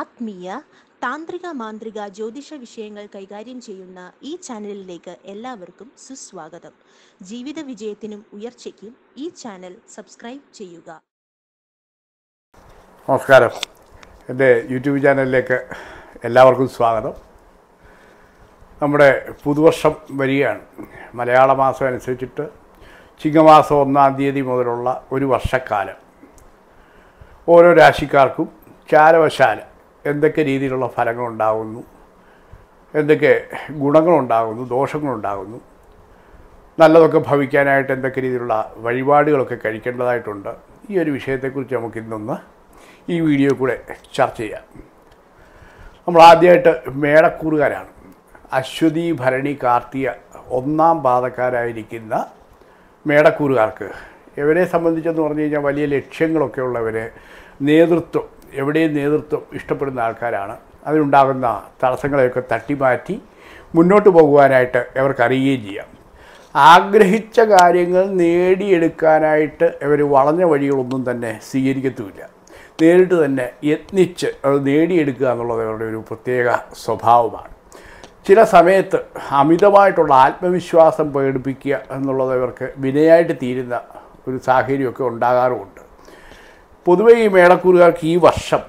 ആത്മീയ താന്ത്രിക മാന്ത്രിക ജ്യോതിഷ വിഷയങ്ങൾ കൈകാര്യം ചെയ്യുന്ന ഈ ചാനലിലേക്ക് എല്ലാവർക്കും സുസ്വാഗതം ജീവിത വിജയത്തിനും ഉയർച്ചയ്ക്കും ഈ ചാനൽ സബ്സ്ക്രൈബ് ചെയ്യുക നമസ്കാരം എൻ്റെ യൂട്യൂബ് ചാനലിലേക്ക് എല്ലാവർക്കും സ്വാഗതം നമ്മുടെ പുതുവർഷം വരികയാണ് മലയാള മാസം അനുസരിച്ചിട്ട് ചിങ്ങമാസം ഒന്നാം തീയതി മുതലുള്ള ഒരു വർഷക്കാലം ഓരോ രാശിക്കാർക്കും ചാരവശാല എന്തൊക്കെ രീതിയിലുള്ള ഫലങ്ങളുണ്ടാകുന്നു എന്തൊക്കെ ഗുണങ്ങളുണ്ടാകുന്നു ദോഷങ്ങളുണ്ടാകുന്നു നല്ലതൊക്കെ ഭവിക്കാനായിട്ട് എന്തൊക്കെ രീതിയിലുള്ള വഴിപാടുകളൊക്കെ കഴിക്കേണ്ടതായിട്ടുണ്ട് ഈ ഒരു വിഷയത്തെക്കുറിച്ച് നമുക്ക് ഇന്നൊന്ന് ഈ വീഡിയോ കൂടെ ചർച്ച ചെയ്യാം നമ്മൾ ആദ്യമായിട്ട് മേടക്കൂറുകാരാണ് അശ്വതി ഭരണി കാർത്തിക ഒന്നാം പാദക്കാരായിരിക്കുന്ന മേടക്കൂറുകാർക്ക് ഇവരെ സംബന്ധിച്ചെന്ന് പറഞ്ഞു കഴിഞ്ഞാൽ വലിയ ലക്ഷ്യങ്ങളൊക്കെ ഉള്ളവർ നേതൃത്വം എവിടെയും നേതൃത്വം ഇഷ്ടപ്പെടുന്ന ആൾക്കാരാണ് അതിനുണ്ടാകുന്ന തടസ്സങ്ങളെയൊക്കെ തട്ടിമാറ്റി മുന്നോട്ട് പോകുവാനായിട്ട് അവർക്ക് അറിയുകയും ചെയ്യാം ആഗ്രഹിച്ച കാര്യങ്ങൾ നേടിയെടുക്കാനായിട്ട് ഇവർ വളഞ്ഞ വഴികളൊന്നും തന്നെ സ്വീകരിക്കത്തുമില്ല നേരിട്ട് തന്നെ യത്നിച്ച് അത് നേടിയെടുക്കുക എന്നുള്ളത് അവരുടെ ഒരു പ്രത്യേക സ്വഭാവമാണ് ചില സമയത്ത് അമിതമായിട്ടുള്ള ആത്മവിശ്വാസം പ്രകടിപ്പിക്കുക എന്നുള്ളത് ഇവർക്ക് വിനയായിട്ട് തീരുന്ന ഒരു സാഹചര്യമൊക്കെ ഉണ്ടാകാറുമുണ്ട് പൊതുവേ ഈ മേളക്കൂറുകാർക്ക് ഈ വർഷം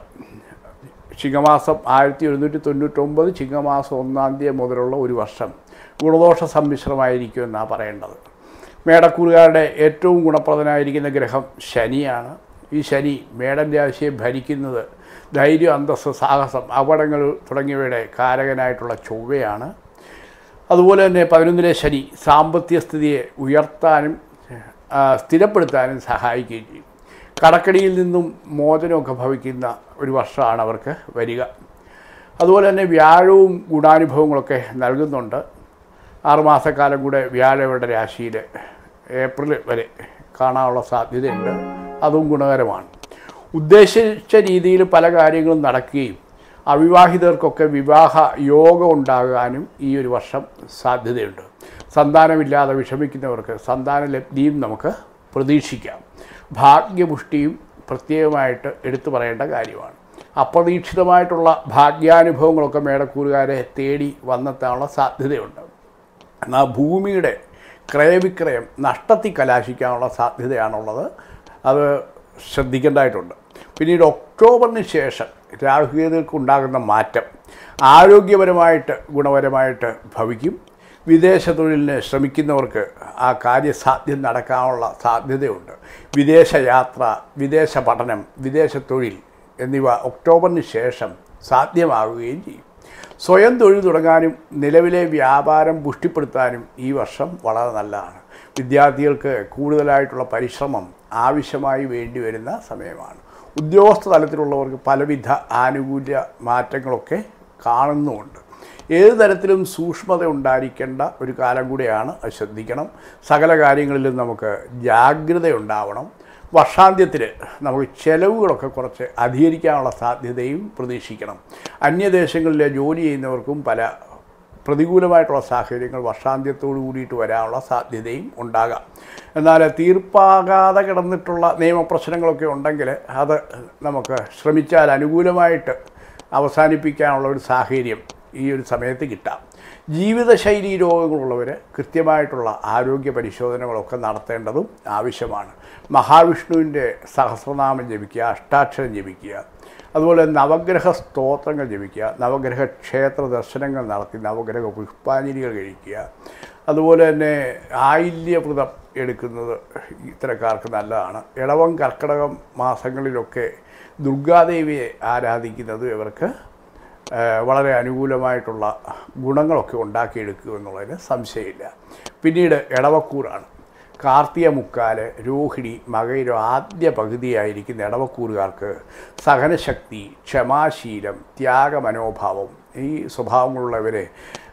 ചിങ്ങമാസം ആയിരത്തി എഴുന്നൂറ്റി തൊണ്ണൂറ്റൊമ്പത് ചിങ്ങമാസം ഒന്നാം തീയതി മുതലുള്ള ഒരു വർഷം ഗുണദോഷ സമ്മിശ്രമായിരിക്കും എന്നാണ് പറയേണ്ടത് മേടക്കൂറുകാരുടെ ഏറ്റവും ഗുണപ്രദനായിരിക്കുന്ന ഗ്രഹം ശനിയാണ് ഈ ശനി മേടൻ രാശിയെ ഭരിക്കുന്നത് ധൈര്യം അന്തസ്സ് സാഹസം അപകടങ്ങൾ തുടങ്ങിയവയുടെ കാരകനായിട്ടുള്ള ചൊവ്വയാണ് അതുപോലെ തന്നെ പതിനൊന്നിലെ ശനി സാമ്പത്തിക സ്ഥിതിയെ ഉയർത്താനും ആ, സ്ഥിരപ്പെടുത്താനും സഹായിക്കുകയും ചെയ്യും കടക്കടിയിൽ നിന്നും മോചനമൊക്കെ ഭവിക്കുന്ന ഒരു വർഷമാണ് അവർക്ക് വരിക അതുപോലെ തന്നെ വ്യാഴവും ഗുണാനുഭവങ്ങളൊക്കെ നൽകുന്നുണ്ട് ആറുമാസക്കാലം കൂടെ വ്യാഴം ഇവരുടെ രാശിയിൽ ഏപ്രിൽ വരെ കാണാനുള്ള സാധ്യതയുണ്ട് അതും ഗുണകരമാണ് ഉദ്ദേശിച്ച രീതിയിൽ പല കാര്യങ്ങളും നടക്കുകയും അവിവാഹിതർക്കൊക്കെ വിവാഹ യോഗം ഉണ്ടാകാനും ഈ ഒരു വർഷം സാധ്യതയുണ്ട് സന്താനമില്ലാതെ വിഷമിക്കുന്നവർക്ക് സന്താന ലബ്ധിയും നമുക്ക് പ്രതീക്ഷിക്കാം ഭാഗ്യപുഷ്ടിയും പ്രത്യേകമായിട്ട് എടുത്തു പറയേണ്ട കാര്യമാണ് അപ്രതീക്ഷിതമായിട്ടുള്ള ഭാഗ്യാനുഭവങ്ങളൊക്കെ മേടക്കൂറുകാരെ തേടി വന്നെത്താനുള്ള സാധ്യതയുണ്ട് എന്നാൽ ഭൂമിയുടെ ക്രയവിക്രയം നഷ്ടത്തിൽ കലാശിക്കാനുള്ള സാധ്യതയാണുള്ളത് അത് ശ്രദ്ധിക്കേണ്ടതായിട്ടുണ്ട് പിന്നീട് ഒക്ടോബറിന് ശേഷം രാഹുകേതുക്കൾക്ക് ഉണ്ടാകുന്ന മാറ്റം ആരോഗ്യപരമായിട്ട് ഗുണപരമായിട്ട് ഭവിക്കും വിദേശ തൊഴിലിന് ശ്രമിക്കുന്നവർക്ക് ആ കാര്യസാധ്യം നടക്കാനുള്ള സാധ്യതയുണ്ട് വിദേശ യാത്ര വിദേശ പഠനം വിദേശ തൊഴിൽ എന്നിവ ഒക്ടോബറിന് ശേഷം സാധ്യമാവുകയും ചെയ്യും സ്വയം തൊഴിൽ തുടങ്ങാനും നിലവിലെ വ്യാപാരം പുഷ്ടിപ്പെടുത്താനും ഈ വർഷം വളരെ നല്ലതാണ് വിദ്യാർത്ഥികൾക്ക് കൂടുതലായിട്ടുള്ള പരിശ്രമം ആവശ്യമായി വേണ്ടി വരുന്ന സമയമാണ് ഉദ്യോഗസ്ഥ തലത്തിലുള്ളവർക്ക് പലവിധ ആനുകൂല്യ മാറ്റങ്ങളൊക്കെ കാണുന്നുമുണ്ട് ഏത് തരത്തിലും സൂക്ഷ്മത ഉണ്ടായിരിക്കേണ്ട ഒരു കാലം കൂടിയാണ് അത് ശ്രദ്ധിക്കണം സകല കാര്യങ്ങളിലും നമുക്ക് ജാഗ്രത ഉണ്ടാവണം വർഷാന്ത്യത്തിൽ നമുക്ക് ചെലവുകളൊക്കെ കുറച്ച് അധികരിക്കാനുള്ള സാധ്യതയും പ്രതീക്ഷിക്കണം അന്യദേശങ്ങളിലെ ജോലി ചെയ്യുന്നവർക്കും പല പ്രതികൂലമായിട്ടുള്ള സാഹചര്യങ്ങൾ വർഷാന്ത്യത്തോടു കൂടിയിട്ട് വരാനുള്ള സാധ്യതയും ഉണ്ടാകാം എന്നാൽ തീർപ്പാകാതെ കിടന്നിട്ടുള്ള നിയമപ്രശ്നങ്ങളൊക്കെ ഉണ്ടെങ്കിൽ അത് നമുക്ക് ശ്രമിച്ചാൽ അനുകൂലമായിട്ട് അവസാനിപ്പിക്കാനുള്ള ഒരു സാഹചര്യം ഈ ഒരു സമയത്ത് കിട്ടാം ജീവിതശൈലി രോഗങ്ങളുള്ളവർ കൃത്യമായിട്ടുള്ള ആരോഗ്യ പരിശോധനകളൊക്കെ നടത്തേണ്ടതും ആവശ്യമാണ് മഹാവിഷ്ണുവിൻ്റെ സഹസ്രനാമം ജപിക്കുക അഷ്ടാക്ഷരം ജപിക്കുക അതുപോലെ നവഗ്രഹ സ്തോത്രങ്ങൾ ജപിക്കുക നവഗ്രഹ ക്ഷേത്ര ദർശനങ്ങൾ നടത്തി നവഗ്രഹ പുഷ്പാഞ്ജലികൾ കഴിക്കുക അതുപോലെ തന്നെ ആയില്യവ്രതം എടുക്കുന്നത് ഇത്തരക്കാർക്ക് നല്ലതാണ് ഇളവം കർക്കിടകം മാസങ്ങളിലൊക്കെ ദുർഗാദേവിയെ ആരാധിക്കുന്നത് ഇവർക്ക് ഏഹ്, വളരെ അനുകൂലമായിട്ടുള്ള ഗുണങ്ങളൊക്കെ ഉണ്ടാക്കിയെടുക്കുക എന്നുള്ളതിന് സംശയമില്ല പിന്നീട് ഇടവക്കൂറാണ് കാർത്തിക മുക്കാല് രോഹിണി മകയിരോ ആദ്യ പകുതിയായിരിക്കുന്ന ഇടവക്കൂറുകാർക്ക് സഹനശക്തി ക്ഷമാശീലം ത്യാഗമനോഭാവം ഈ സ്വഭാവങ്ങളുള്ളവരെ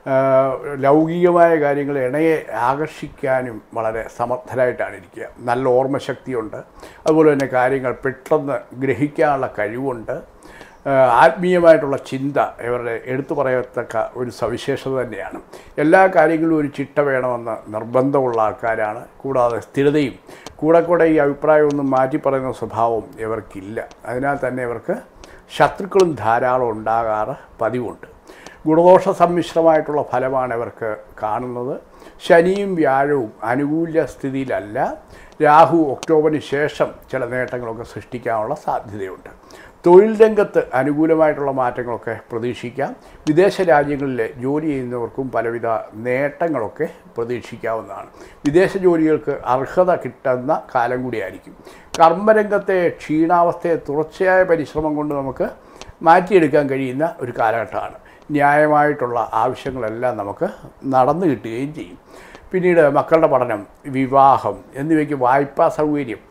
ലൗകികമായ കാര്യങ്ങൾ ഇണയെ ആകർഷിക്കാനും വളരെ സമർത്ഥരായിട്ടാണ് ഇരിക്കുക നല്ല ഓർമ്മശക്തിയുണ്ട് അതുപോലെ തന്നെ കാര്യങ്ങൾ പെട്ടെന്ന് ഗ്രഹിക്കാനുള്ള കഴിവുണ്ട് ആ, ആത്മീയമായിട്ടുള്ള ചിന്ത ഇവരുടെ എടുത്തു പറയത്തക്ക ഒരു സവിശേഷത തന്നെയാണ് എല്ലാ കാര്യങ്ങളിലും ഒരു ചിട്ട വേണമെന്ന് നിർബന്ധമുള്ള ആൾക്കാരാണ് കൂടാതെ സ്ഥിരതയും കൂടെ കൂടെ ഈ അഭിപ്രായമൊന്നും മാറ്റി പറയുന്ന സ്വഭാവം ഇവർക്കില്ല അതിനാൽ തന്നെ ഇവർക്ക് ശത്രുക്കളും ധാരാളം ഉണ്ടാകാറ് പതിവുണ്ട് ഗുണദോഷ സമ്മിശ്രമായിട്ടുള്ള ഫലമാണ് ഇവർക്ക് കാണുന്നത് ശനിയും വ്യാഴവും അനുകൂല സ്ഥിതിയിലല്ല രാഹു ഒക്ടോബറിന് ശേഷം ചില നേട്ടങ്ങളൊക്കെ സൃഷ്ടിക്കാനുള്ള സാധ്യതയുണ്ട് തൊഴിൽ രംഗത്ത് അനുകൂലമായിട്ടുള്ള മാറ്റങ്ങളൊക്കെ പ്രതീക്ഷിക്കാം വിദേശ രാജ്യങ്ങളിലെ ജോലി ചെയ്യുന്നവർക്കും പലവിധ നേട്ടങ്ങളൊക്കെ പ്രതീക്ഷിക്കാവുന്നതാണ് വിദേശ ജോലികൾക്ക് അർഹത കിട്ടുന്ന കാലം കൂടിയായിരിക്കും കർമ്മരംഗത്തെ ക്ഷീണാവസ്ഥയെ തുടർച്ചയായ പരിശ്രമം കൊണ്ട് നമുക്ക് മാറ്റിയെടുക്കാൻ കഴിയുന്ന ഒരു കാലഘട്ടമാണ് ന്യായമായിട്ടുള്ള ആവശ്യങ്ങളെല്ലാം നമുക്ക് നടന്നു കിട്ടുകയും ചെയ്യും പിന്നീട് മക്കളുടെ പഠനം വിവാഹം എന്നിവയ്ക്ക് വായ്പാ സൗകര്യം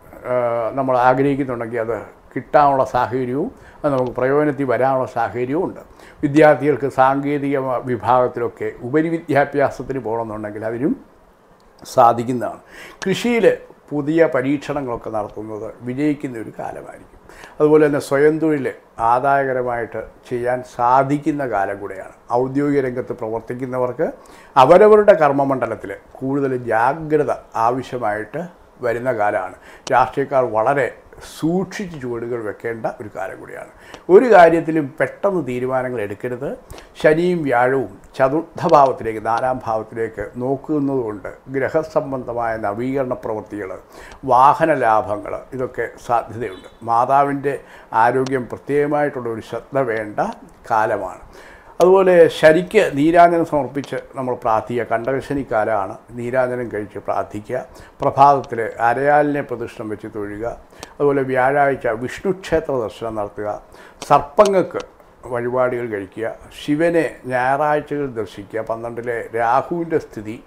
ഏഹ് നമ്മൾ ആഗ്രഹിക്കുന്നുണ്ടെങ്കിൽ അത് കിട്ടാനുള്ള സാഹചര്യവും അത് നമുക്ക് പ്രയോജനത്തിൽ വരാനുള്ള സാഹചര്യവും ഉണ്ട് വിദ്യാർത്ഥികൾക്ക് സാങ്കേതിക വിഭാഗത്തിലൊക്കെ ഉപരിവിദ്യാഭ്യാസത്തിന് പോകണമെന്നുണ്ടെങ്കിൽ അതിനും സാധിക്കുന്നതാണ് കൃഷിയിൽ പുതിയ പരീക്ഷണങ്ങളൊക്കെ നടത്തുന്നത് വിജയിക്കുന്ന ഒരു കാലമായിരിക്കും അതുപോലെ തന്നെ സ്വയം തൊഴിൽ ആദായകരമായിട്ട് ചെയ്യാൻ സാധിക്കുന്ന കാലം കൂടെയാണ് ഔദ്യോഗിക രംഗത്ത് പ്രവർത്തിക്കുന്നവർക്ക് അവരവരുടെ കർമ്മമണ്ഡലത്തിൽ കൂടുതൽ ജാഗ്രത ആവശ്യമായിട്ട് വരുന്ന കാലമാണ് രാഷ്ട്രീയക്കാർ വളരെ സൂക്ഷിച്ച് ചുവടുകൾ വെക്കേണ്ട ഒരു കാലം കൂടിയാണ് ഒരു കാര്യത്തിലും പെട്ടെന്ന് തീരുമാനങ്ങൾ എടുക്കരുത് ശനിയും വ്യാഴവും ചതുർത്ഥ ഭാവത്തിലേക്ക് നാലാം ഭാവത്തിലേക്ക് നോക്കുന്നതുകൊണ്ട് ഗ്രഹസംബന്ധമായ നവീകരണ പ്രവൃത്തികൾ വാഹന ലാഭങ്ങൾ ഇതൊക്കെ സാധ്യതയുണ്ട് മാതാവിൻ്റെ ആരോഗ്യം പ്രത്യേകമായിട്ടുള്ള ഒരു ശ്രദ്ധ വേണ്ട കാലമാണ് അതുപോലെ ശരിക്ക് നീരാഞ്ജനം സമർപ്പിച്ച് നമ്മൾ പ്രാർത്ഥിക്കുക കണ്ടകശനിക്കാലമാണ് നീരാഞ്ജനം കഴിച്ച് പ്രാർത്ഥിക്കുക പ്രഭാതത്തിൽ അരയാലിനെ പ്രദക്ഷിണം വെച്ച് തൊഴുക അതുപോലെ വ്യാഴാഴ്ച വിഷ്ണു ക്ഷേത്ര ദർശനം നടത്തുക സർപ്പങ്ങൾക്ക് വഴിപാടുകൾ കഴിക്കുക ശിവനെ ഞായറാഴ്ചകൾ ദർശിക്കുക പന്ത്രണ്ടിലെ രാഹുവിൻ്റെ സ്ഥിതി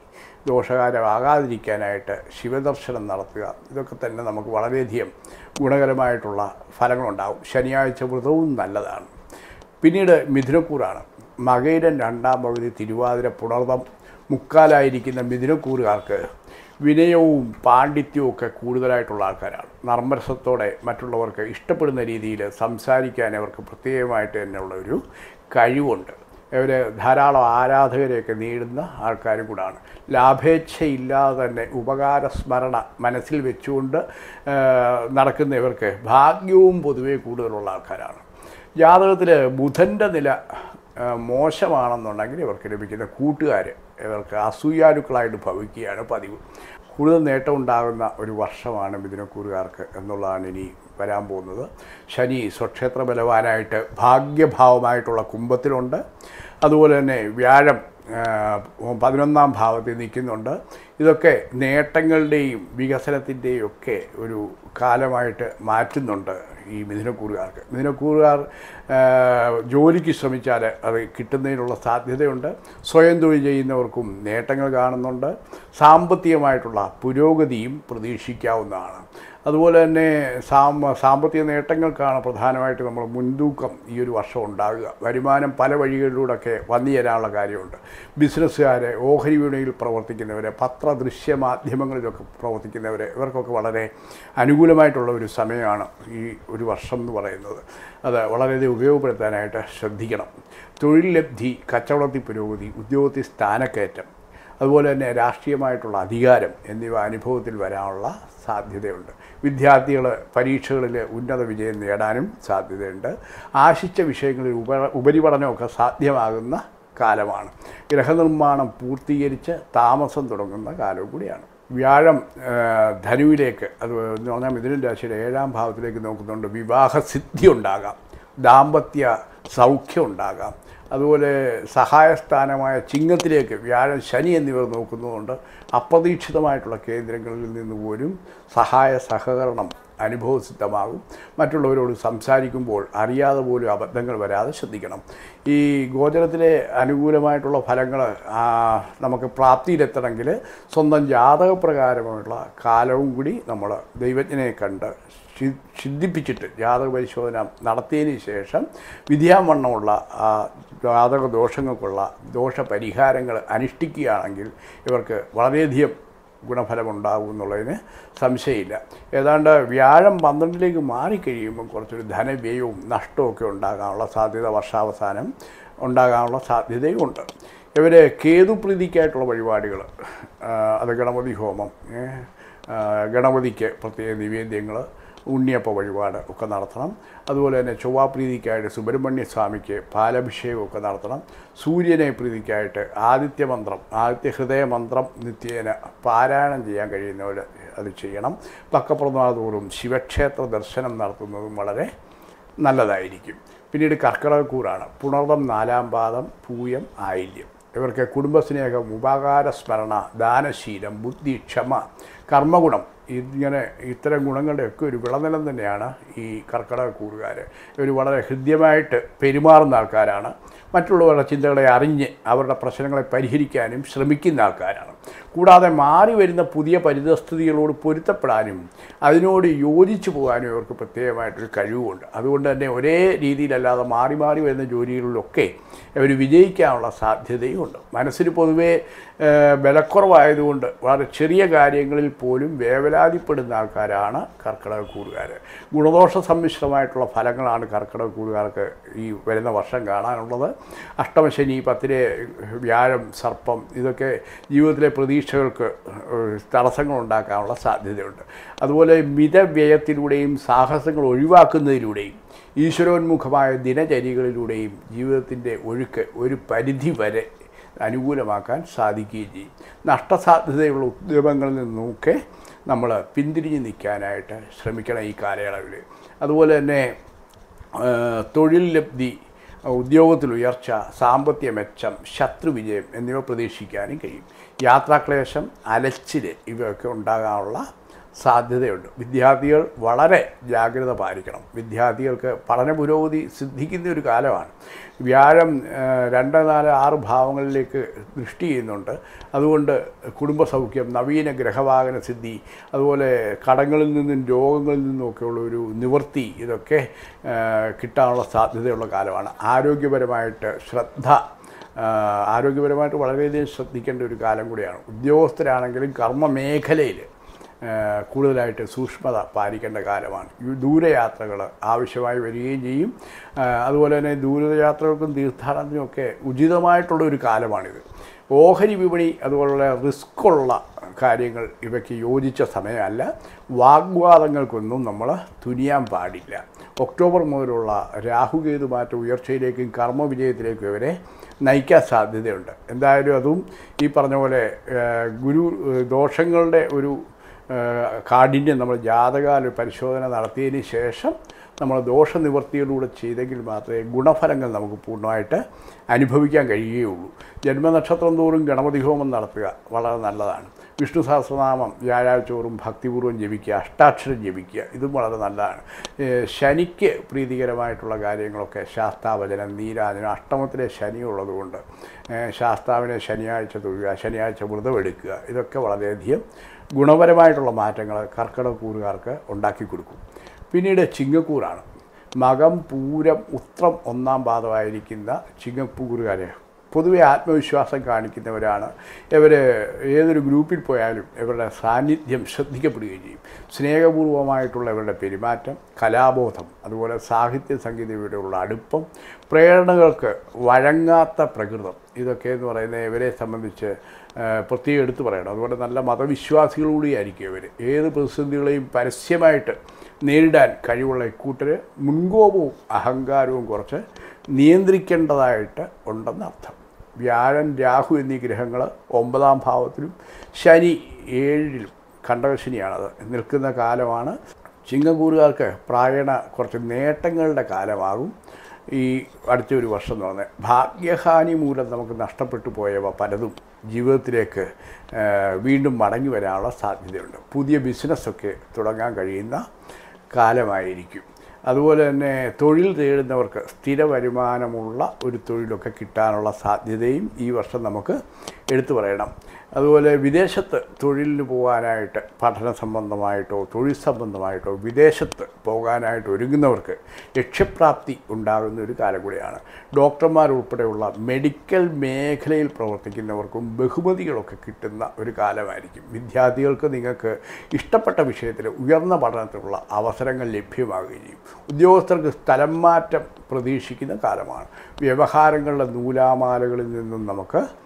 ദോഷകാരമാകാതിരിക്കാനായിട്ട് ശിവദർശനം നടത്തുക ഇതൊക്കെ തന്നെ നമുക്ക് വളരെയധികം ഗുണകരമായിട്ടുള്ള ഫലങ്ങളുണ്ടാവും ശനിയാഴ്ച വ്രതവും നല്ലതാണ് പിന്നീട് മിഥുനക്കൂറാണ് മകയിരൻ രണ്ടാം പകുതി തിരുവാതിര പുണർതം മുക്കാലായിരിക്കുന്ന മിഥുനക്കൂറുകാർക്ക് വിനയവും പാണ്ഡിത്യവും ഒക്കെ കൂടുതലായിട്ടുള്ള ആൾക്കാരാണ് നർമ്മരസത്തോടെ മറ്റുള്ളവർക്ക് ഇഷ്ടപ്പെടുന്ന രീതിയിൽ സംസാരിക്കാൻ അവർക്ക് പ്രത്യേകമായിട്ട് തന്നെയുള്ള ഒരു കഴിവുണ്ട് ഇവർ ധാരാളം ആരാധകരെയൊക്കെ നേടുന്ന ആൾക്കാരും കൂടാണ് ലാഭേച്ഛയില്ലാതെ തന്നെ ഉപകാരസ്മരണ മനസ്സിൽ വെച്ചുകൊണ്ട് ആ, നടക്കുന്ന ഇവർക്ക് ഭാഗ്യവും പൊതുവേ കൂടുതലുള്ള ആൾക്കാരാണ് ജാതകത്തിൽ ബുധൻ്റെ നില ആ, മോശമാണെന്നുണ്ടെങ്കിൽ ഇവർക്ക് ലഭിക്കുന്ന കൂട്ടുകാർ ഇവർക്ക് അസൂയാലുക്കളായിട്ട് ഭവിക്കുകയാണ് പതിവ് കൂടുതൽ നേട്ടം ഉണ്ടാകുന്ന ഒരു വർഷമാണ് മിഥുനക്കൂറുകാർക്ക് എന്നുള്ളതാണ് ഇനി വരാൻ പോകുന്നത് ശനി സ്വക്ഷേത്ര ബലവാനായിട്ട് ഭാഗ്യഭാവമായിട്ടുള്ള കുംഭത്തിലുണ്ട് അതുപോലെ തന്നെ വ്യാഴം ആ, പതിനൊന്നാം ഭാവത്തിൽ നിൽക്കുന്നുണ്ട് ഇതൊക്കെ നേട്ടങ്ങളുടെയും വികസനത്തിൻ്റെയും ഒക്കെ ഒരു കാലമായിട്ട് മാറ്റുന്നുണ്ട് ഈ മിഥുനക്കൂറുകാർക്ക് മിഥുനക്കൂറുകാർ ആ, ജോലിക്ക് ശ്രമിച്ചാൽ അത് കിട്ടുന്നതിനുള്ള സാധ്യതയുണ്ട് സ്വയം തൊഴിൽ ചെയ്യുന്നവർക്കും നേട്ടങ്ങൾ കാണുന്നുണ്ട് സാമ്പത്തികമായിട്ടുള്ള പുരോഗതിയും പ്രതീക്ഷിക്കാവുന്നതാണ് അതുപോലെ തന്നെ സാമ്പ സാമ്പത്തിക നേട്ടങ്ങൾക്കാണ് പ്രധാനമായിട്ട് നമ്മൾ മുൻതൂക്കം ഈ ഒരു വർഷം ഉണ്ടാകുക വരുമാനം പല വഴികളിലൂടെയൊക്കെ വന്നു ചേരാനുള്ള കാര്യമുണ്ട് ബിസിനസ്സുകാരെ ഓഹരി വിപണിയിൽ പ്രവർത്തിക്കുന്നവരെ പത്ര ദൃശ്യ മാധ്യമങ്ങളിലൊക്കെ പ്രവർത്തിക്കുന്നവരെ ഇവർക്കൊക്കെ വളരെ അനുകൂലമായിട്ടുള്ള ഒരു സമയമാണ് ഈ ഒരു വർഷം എന്ന് പറയുന്നത് അത് വളരെയധികം ഉപയോഗപ്പെടുത്താനായിട്ട് ശ്രദ്ധിക്കണം തൊഴിൽ ലബ്ധി കച്ചവടത്തിൽ പുരോഗതി ഉദ്യോഗത്തിൽ സ്ഥാനക്കയറ്റം അതുപോലെ തന്നെ രാഷ്ട്രീയമായിട്ടുള്ള അധികാരം എന്നിവ അനുഭവത്തിൽ വരാനുള്ള സാധ്യതയുണ്ട് വിദ്യാർത്ഥികൾ പരീക്ഷകളിൽ ഉന്നത വിജയം നേടാനും സാധ്യതയുണ്ട് ആശിച്ച വിഷയങ്ങളിൽ ഉപ ഉപരിപഠനമൊക്കെ സാധ്യമാകുന്ന കാലമാണ് ഗ്രഹനിർമ്മാണം പൂർത്തീകരിച്ച് താമസം തുടങ്ങുന്ന കാലവും കൂടിയാണ് വ്യാഴം ആ, ധനുവിലേക്ക് അത് എന്ന് പറഞ്ഞാൽ മിഥുനൻ രാശിയുടെ ഏഴാം ഭാവത്തിലേക്ക് നോക്കുന്നുണ്ട് വിവാഹസിദ്ധി ഉണ്ടാകാം ദാമ്പത്യ സൗഖ്യം ഉണ്ടാകാം അതുപോലെ സഹായസ്ഥാനമായ ചിങ്ങത്തിലേക്ക് വ്യാഴം ശനി എന്നിവർ നോക്കുന്നതുകൊണ്ട് അപ്രതീക്ഷിതമായിട്ടുള്ള കേന്ദ്രങ്ങളിൽ നിന്ന് പോലും സഹായ സഹകരണം അനുഭവസിദ്ധമാകും മറ്റുള്ളവരോട് സംസാരിക്കുമ്പോൾ അറിയാതെ പോലും അബദ്ധങ്ങൾ വരാതെ ശ്രദ്ധിക്കണം ഈ ഗോചരത്തിലെ അനുകൂലമായിട്ടുള്ള ഫലങ്ങൾ നമുക്ക് പ്രാപ്തിയിലെത്തണമെങ്കിൽ സ്വന്തം ജാതകപ്രകാരമുള്ള കാലവും കൂടി നമ്മൾ ദൈവജ്ഞനെ കണ്ട് ശി- സിദ്ധിപ്പിച്ചിട്ട് ജാതക പരിശോധന നടത്തിയതിന് ശേഷം വിധിയാവണ്ണമുള്ള ആ ജാതക ദോഷങ്ങൾക്കുള്ള ദോഷപരിഹാരങ്ങൾ അനുഷ്ഠിക്കുകയാണെങ്കിൽ ഇവർക്ക് വളരെയധികം ഗുണഫലമുണ്ടാകും എന്നുള്ളതിന് സംശയമില്ല ഏതാണ്ട് വ്യാഴം പന്ത്രണ്ടിലേക്ക് മാറിക്കഴിയുമ്പോൾ കുറച്ചൊരു ധനവ്യയവും നഷ്ടമൊക്കെ ഉണ്ടാകാനുള്ള സാധ്യത വർഷാവസാനം ഉണ്ടാകാനുള്ള സാധ്യതയും ഉണ്ട് ഇവർ കേതുപ്രീതിക്കായിട്ടുള്ള വഴിപാടുകൾ അത് ഗണപതി ഹോമം ഏ, ആ, ഗണപതിക്ക് പ്രത്യേക നിവേദ്യങ്ങൾ ഉണ്ണിയപ്പ വഴിപാട് ഒക്കെ നടത്തണം അതുപോലെ തന്നെ ചൊവ്വാപ്രീതിക്കായിട്ട് സുബ്രഹ്മണ്യ സ്വാമിക്ക് പാലഭിഷേകം ഒക്കെ നടത്തണം സൂര്യനെ പ്രീതിക്കായിട്ട് ആദിത്യ മന്ത്രം ആദിത്യ ഹൃദയ മന്ത്രം നിത്യേന പാരായണം ചെയ്യാൻ കഴിയുന്നവർ അത് ചെയ്യണം പക്കപ്രമാദോറും ശിവക്ഷേത്ര ദർശനം നടത്തുന്നതും വളരെ നല്ലതായിരിക്കും പിന്നീട് കർക്കിടകക്കൂറാണ് പുണർദം നാലാം പാദം പൂയം ആയില്യം ഇവർക്ക് കുടുംബസ്നേഹം ഉപകാര സ്മരണ ദാനശീലം ബുദ്ധി ക്ഷമ കർമ്മഗുണം ഇങ്ങനെ ഇത്തരം ഗുണങ്ങളുടെയൊക്കെ ഒരു വിളനിലം തന്നെയാണ് ഈ കർക്കിടക കൂറുകാർ ഇവർ വളരെ ഹൃദ്യമായിട്ട് പെരുമാറുന്ന ആൾക്കാരാണ് മറ്റുള്ളവരുടെ ചിന്തകളെ അറിഞ്ഞ് അവരുടെ പ്രശ്നങ്ങളെ പരിഹരിക്കാനും ശ്രമിക്കുന്ന ആൾക്കാരാണ് കൂടാതെ മാറി വരുന്ന പുതിയ പരിതസ്ഥിതികളോട് പൊരുത്തപ്പെടാനും അതിനോട് യോജിച്ചു പോകാനും ഇവർക്ക് പ്രത്യേകമായിട്ടൊരു കഴിവുമുണ്ട് അതുകൊണ്ട് തന്നെ ഒരേ രീതിയിലല്ലാതെ മാറി മാറി വരുന്ന ജോലികളിലൊക്കെ ഇവർ വിജയിക്കാനുള്ള സാധ്യതയും ഉണ്ട് മനസ്സിന് പൊതുവേ ഏഹ്, ബലക്കുറവായതുകൊണ്ട് വളരെ ചെറിയ കാര്യങ്ങളിൽ പോലും വേവലാതിപ്പെടുന്ന ആൾക്കാരാണ് കർക്കിടക കൂറുകാർ ഗുണദോഷ സമ്മിശ്രമായിട്ടുള്ള ഫലങ്ങളാണ് കർക്കിടക കൂറുകാർക്ക് ഈ വരുന്ന വർഷം കാണാനുള്ളത് അഷ്ടമശനി പത്തിലെ വ്യാഴം സർപ്പം ഇതൊക്കെ ജീവിതത്തിലെ പ്രതീക്ഷകൾക്ക് ഏഹ്, തടസ്സങ്ങൾ ഉണ്ടാക്കാനുള്ള സാധ്യതയുണ്ട് അതുപോലെ മിതവ്യയത്തിലൂടെയും സാഹസങ്ങൾ ഒഴിവാക്കുന്നതിലൂടെയും ഈശ്വരോന്മുഖമായ ദിനചര്യകളിലൂടെയും ജീവിതത്തിൻ്റെ ഒഴുക്ക് ഒരു പരിധി വരെ അനുകൂലമാക്കാൻ സാധിക്കുകയും ചെയ്യും നഷ്ടസാധ്യതയുള്ള ഉദ്യമങ്ങളിൽ നിന്നൊക്കെ നമ്മൾ പിന്തിരിഞ്ഞ് നിൽക്കാനായിട്ട് ശ്രമിക്കണം ഈ കാലയളവിൽ അതുപോലെ തന്നെ ആ, തൊഴിൽ ലബ്ധി ഉദ്യോഗത്തിൽ ഉയർച്ച സാമ്പത്തിക മെച്ചം ശത്രുവിജയം എന്നിവ പ്രതീക്ഷിക്കാനും കഴിയും യാത്രാക്ലേശം അലച്ചിൽ ഇവയൊക്കെ ഉണ്ടാകാനുള്ള സാധ്യതയുണ്ട് വിദ്യാർത്ഥികൾ വളരെ ജാഗ്രത പാലിക്കണം വിദ്യാർത്ഥികൾക്ക് പഠന പുരോഗതി സിദ്ധിക്കുന്ന ഒരു കാലമാണ് വ്യാഴം ആ, രണ്ട് നാല് ആറ് ഭാവങ്ങളിലേക്ക് ദൃഷ്ടി ചെയ്യുന്നുണ്ട് അതുകൊണ്ട് കുടുംബസൗഖ്യം നവീന ഗ്രഹവാഹന സിദ്ധി അതുപോലെ കടങ്ങളിൽ നിന്നും രോഗങ്ങളിൽ നിന്നുമൊക്കെയുള്ള ഒരു നിവൃത്തി ഇതൊക്കെ ആ, കിട്ടാനുള്ള സാധ്യതയുള്ള കാലമാണ് ആരോഗ്യപരമായിട്ട് ശ്രദ്ധ ആ, ആരോഗ്യപരമായിട്ട് വളരെയധികം ശ്രദ്ധിക്കേണ്ട ഒരു കാലം കൂടിയാണ് ഉദ്യോഗസ്ഥരാണെങ്കിലും കർമ്മ മേഖലയിൽ ആ, കൂടുതലായിട്ട് സൂക്ഷ്മത പാലിക്കേണ്ട കാലമാണ് ഈ ദൂരയാത്രകൾ ആവശ്യമായി വരികയും ചെയ്യും ആ, അതുപോലെ തന്നെ ദൂരയാത്രകൾക്കും തീർത്ഥാടനത്തിനും ഒക്കെ ഉചിതമായിട്ടുള്ള ഒരു കാലമാണിത് ഓഹരി വിപണി അതുപോലുള്ള റിസ്ക്കുള്ള കാര്യങ്ങൾ ഇവയ്ക്ക് യോജിച്ച സമയമല്ല വാഗ്വാദങ്ങൾക്കൊന്നും നമ്മൾ തുനിയാൻ പാടില്ല ഒക്ടോബർ മുതലുള്ള രാഹുകേതു മാറ്റ ഉയർച്ചയിലേക്കും കർമ്മവിജയത്തിലേക്കും ഇവരെ നയിക്കാൻ സാധ്യതയുണ്ട് എന്തായാലും അതും ഈ പറഞ്ഞ പോലെ ആ, ഗുരു ആ, ദോഷങ്ങളുടെ ഒരു ആ, കാഠിന്യം നമ്മൾ ജാതകാല പരിശോധന നടത്തിയതിന് ശേഷം നമ്മൾ ദോഷനിവൃത്തിയിലൂടെ ചെയ്തെങ്കിൽ മാത്രമേ ഗുണഫലങ്ങൾ നമുക്ക് പൂർണ്ണമായിട്ട് അനുഭവിക്കാൻ കഴിയുകയുള്ളൂ ജന്മനക്ഷത്രം തോറും ഗണപതി ഹോമം നടത്തുക വളരെ നല്ലതാണ് വിഷ്ണു സഹസ്രനാമം വ്യാഴാഴ്ച തോറും ഭക്തിപൂർവ്വം ജപിക്കുക അഷ്ടാക്ഷരം ജപിക്കുക ഇതും വളരെ നല്ലതാണ് ഏഹ് ശനിക്ക് പ്രീതികരമായിട്ടുള്ള കാര്യങ്ങളൊക്കെ ശാസ്താവചനം നീരാജനം അഷ്ടമത്തിലെ ശനി ഉള്ളതുകൊണ്ട് ഏഹ് ശാസ്താവിനെ ശനിയാഴ്ച തൊഴുക ശനിയാഴ്ച വ്രതം എടുക്കുക ഇതൊക്കെ വളരെയധികം ഗുണപരമായിട്ടുള്ള മാറ്റങ്ങൾ കർക്കിടക കൂറുകാർക്ക് ഉണ്ടാക്കി കൊടുക്കും പിന്നീട് ചിങ്ങക്കൂറാണ് മകം പൂരം ഉത്രം ഒന്നാം പാദമായിരിക്കുന്ന ചിങ്ങപ്പൂറുകാരെ പൊതുവെ ആത്മവിശ്വാസം കാണിക്കുന്നവരാണ് ഇവർ ഏതൊരു ഗ്രൂപ്പിൽ പോയാലും ഇവരുടെ സാന്നിധ്യം ശ്രദ്ധിക്കപ്പെടുകയും ചെയ്യും സ്നേഹപൂർവമായിട്ടുള്ള ഇവരുടെ പെരുമാറ്റം കലാബോധം അതുപോലെ സാഹിത്യ സംഗീതയോടുള്ള അടുപ്പം പ്രേരണകൾക്ക് വഴങ്ങാത്ത പ്രകൃതം ഇതൊക്കെ എന്ന് പറയുന്നത് ഇവരെ സംബന്ധിച്ച് ആ, പ്രത്യേകം എടുത്തു പറയണം അതുപോലെ നല്ല മതവിശ്വാസികളൂടെയായിരിക്കും ഇവർ ഏത് പ്രതിസന്ധികളെയും പരസ്യമായിട്ട് നേരിടാൻ കഴിവുള്ള ഇക്കൂട്ടർ മുൻകോപവും അഹങ്കാരവും കുറച്ച് നിയന്ത്രിക്കേണ്ടതായിട്ട് ഉണ്ടെന്ന് അർത്ഥം വ്യാഴൻ രാഹു എന്നീ ഗ്രഹങ്ങൾ ഒമ്പതാം ഭാവത്തിലും ശനി ഏഴിലും കണ്ടകശനിയാണത് നിൽക്കുന്ന കാലമാണ് ചിങ്ങക്കൂറുകാർക്ക് പ്രായണ കുറച്ച് നേട്ടങ്ങളുടെ കാലമാകും ഈ അടുത്ത ഒരു വർഷം എന്ന് പറഞ്ഞാൽ ഭാഗ്യഹാനി മൂലം നമുക്ക് നഷ്ടപ്പെട്ടു പോയവ പലതും ജീവിതത്തിലേക്ക് ആ, വീണ്ടും മടങ്ങി വരാനുള്ള സാധ്യതയുണ്ട് പുതിയ ബിസിനസ്സൊക്കെ തുടങ്ങാൻ കഴിയുന്ന കാലമായിരിക്കും അതുപോലെ തന്നെ തൊഴിൽ തേടുന്നവർക്ക് സ്ഥിര വരുമാനമുള്ള ഒരു തൊഴിലൊക്കെ കിട്ടാനുള്ള സാധ്യതയും ഈ വർഷം നമുക്ക് എടുത്തു പറയണം അതുപോലെ വിദേശത്ത് തൊഴിലിന് പോകാനായിട്ട് പഠന സംബന്ധമായിട്ടോ തൊഴിൽ സംബന്ധമായിട്ടോ വിദേശത്ത് പോകാനായിട്ട് ഒരുങ്ങുന്നവർക്ക് ലക്ഷ്യപ്രാപ്തി ഉണ്ടാകുന്ന ഒരു കാലം കൂടിയാണ് ഡോക്ടർമാരുൾപ്പെടെയുള്ള മെഡിക്കൽ മേഖലയിൽ പ്രവർത്തിക്കുന്നവർക്കും ബഹുമതികളൊക്കെ കിട്ടുന്ന ഒരു കാലമായിരിക്കും വിദ്യാർത്ഥികൾക്ക് നിങ്ങൾക്ക് ഇഷ്ടപ്പെട്ട വിഷയത്തിൽ ഉയർന്ന പഠനത്തിനുള്ള അവസരങ്ങൾ ലഭ്യമാകുകയും ചെയ്യും ഉദ്യോഗസ്ഥർക്ക് സ്ഥലം മാറ്റം പ്രതീക്ഷിക്കുന്ന കാലമാണ് വ്യവഹാരങ്ങളുടെ നൂലാമാലകളിൽ നിന്നും നമുക്ക്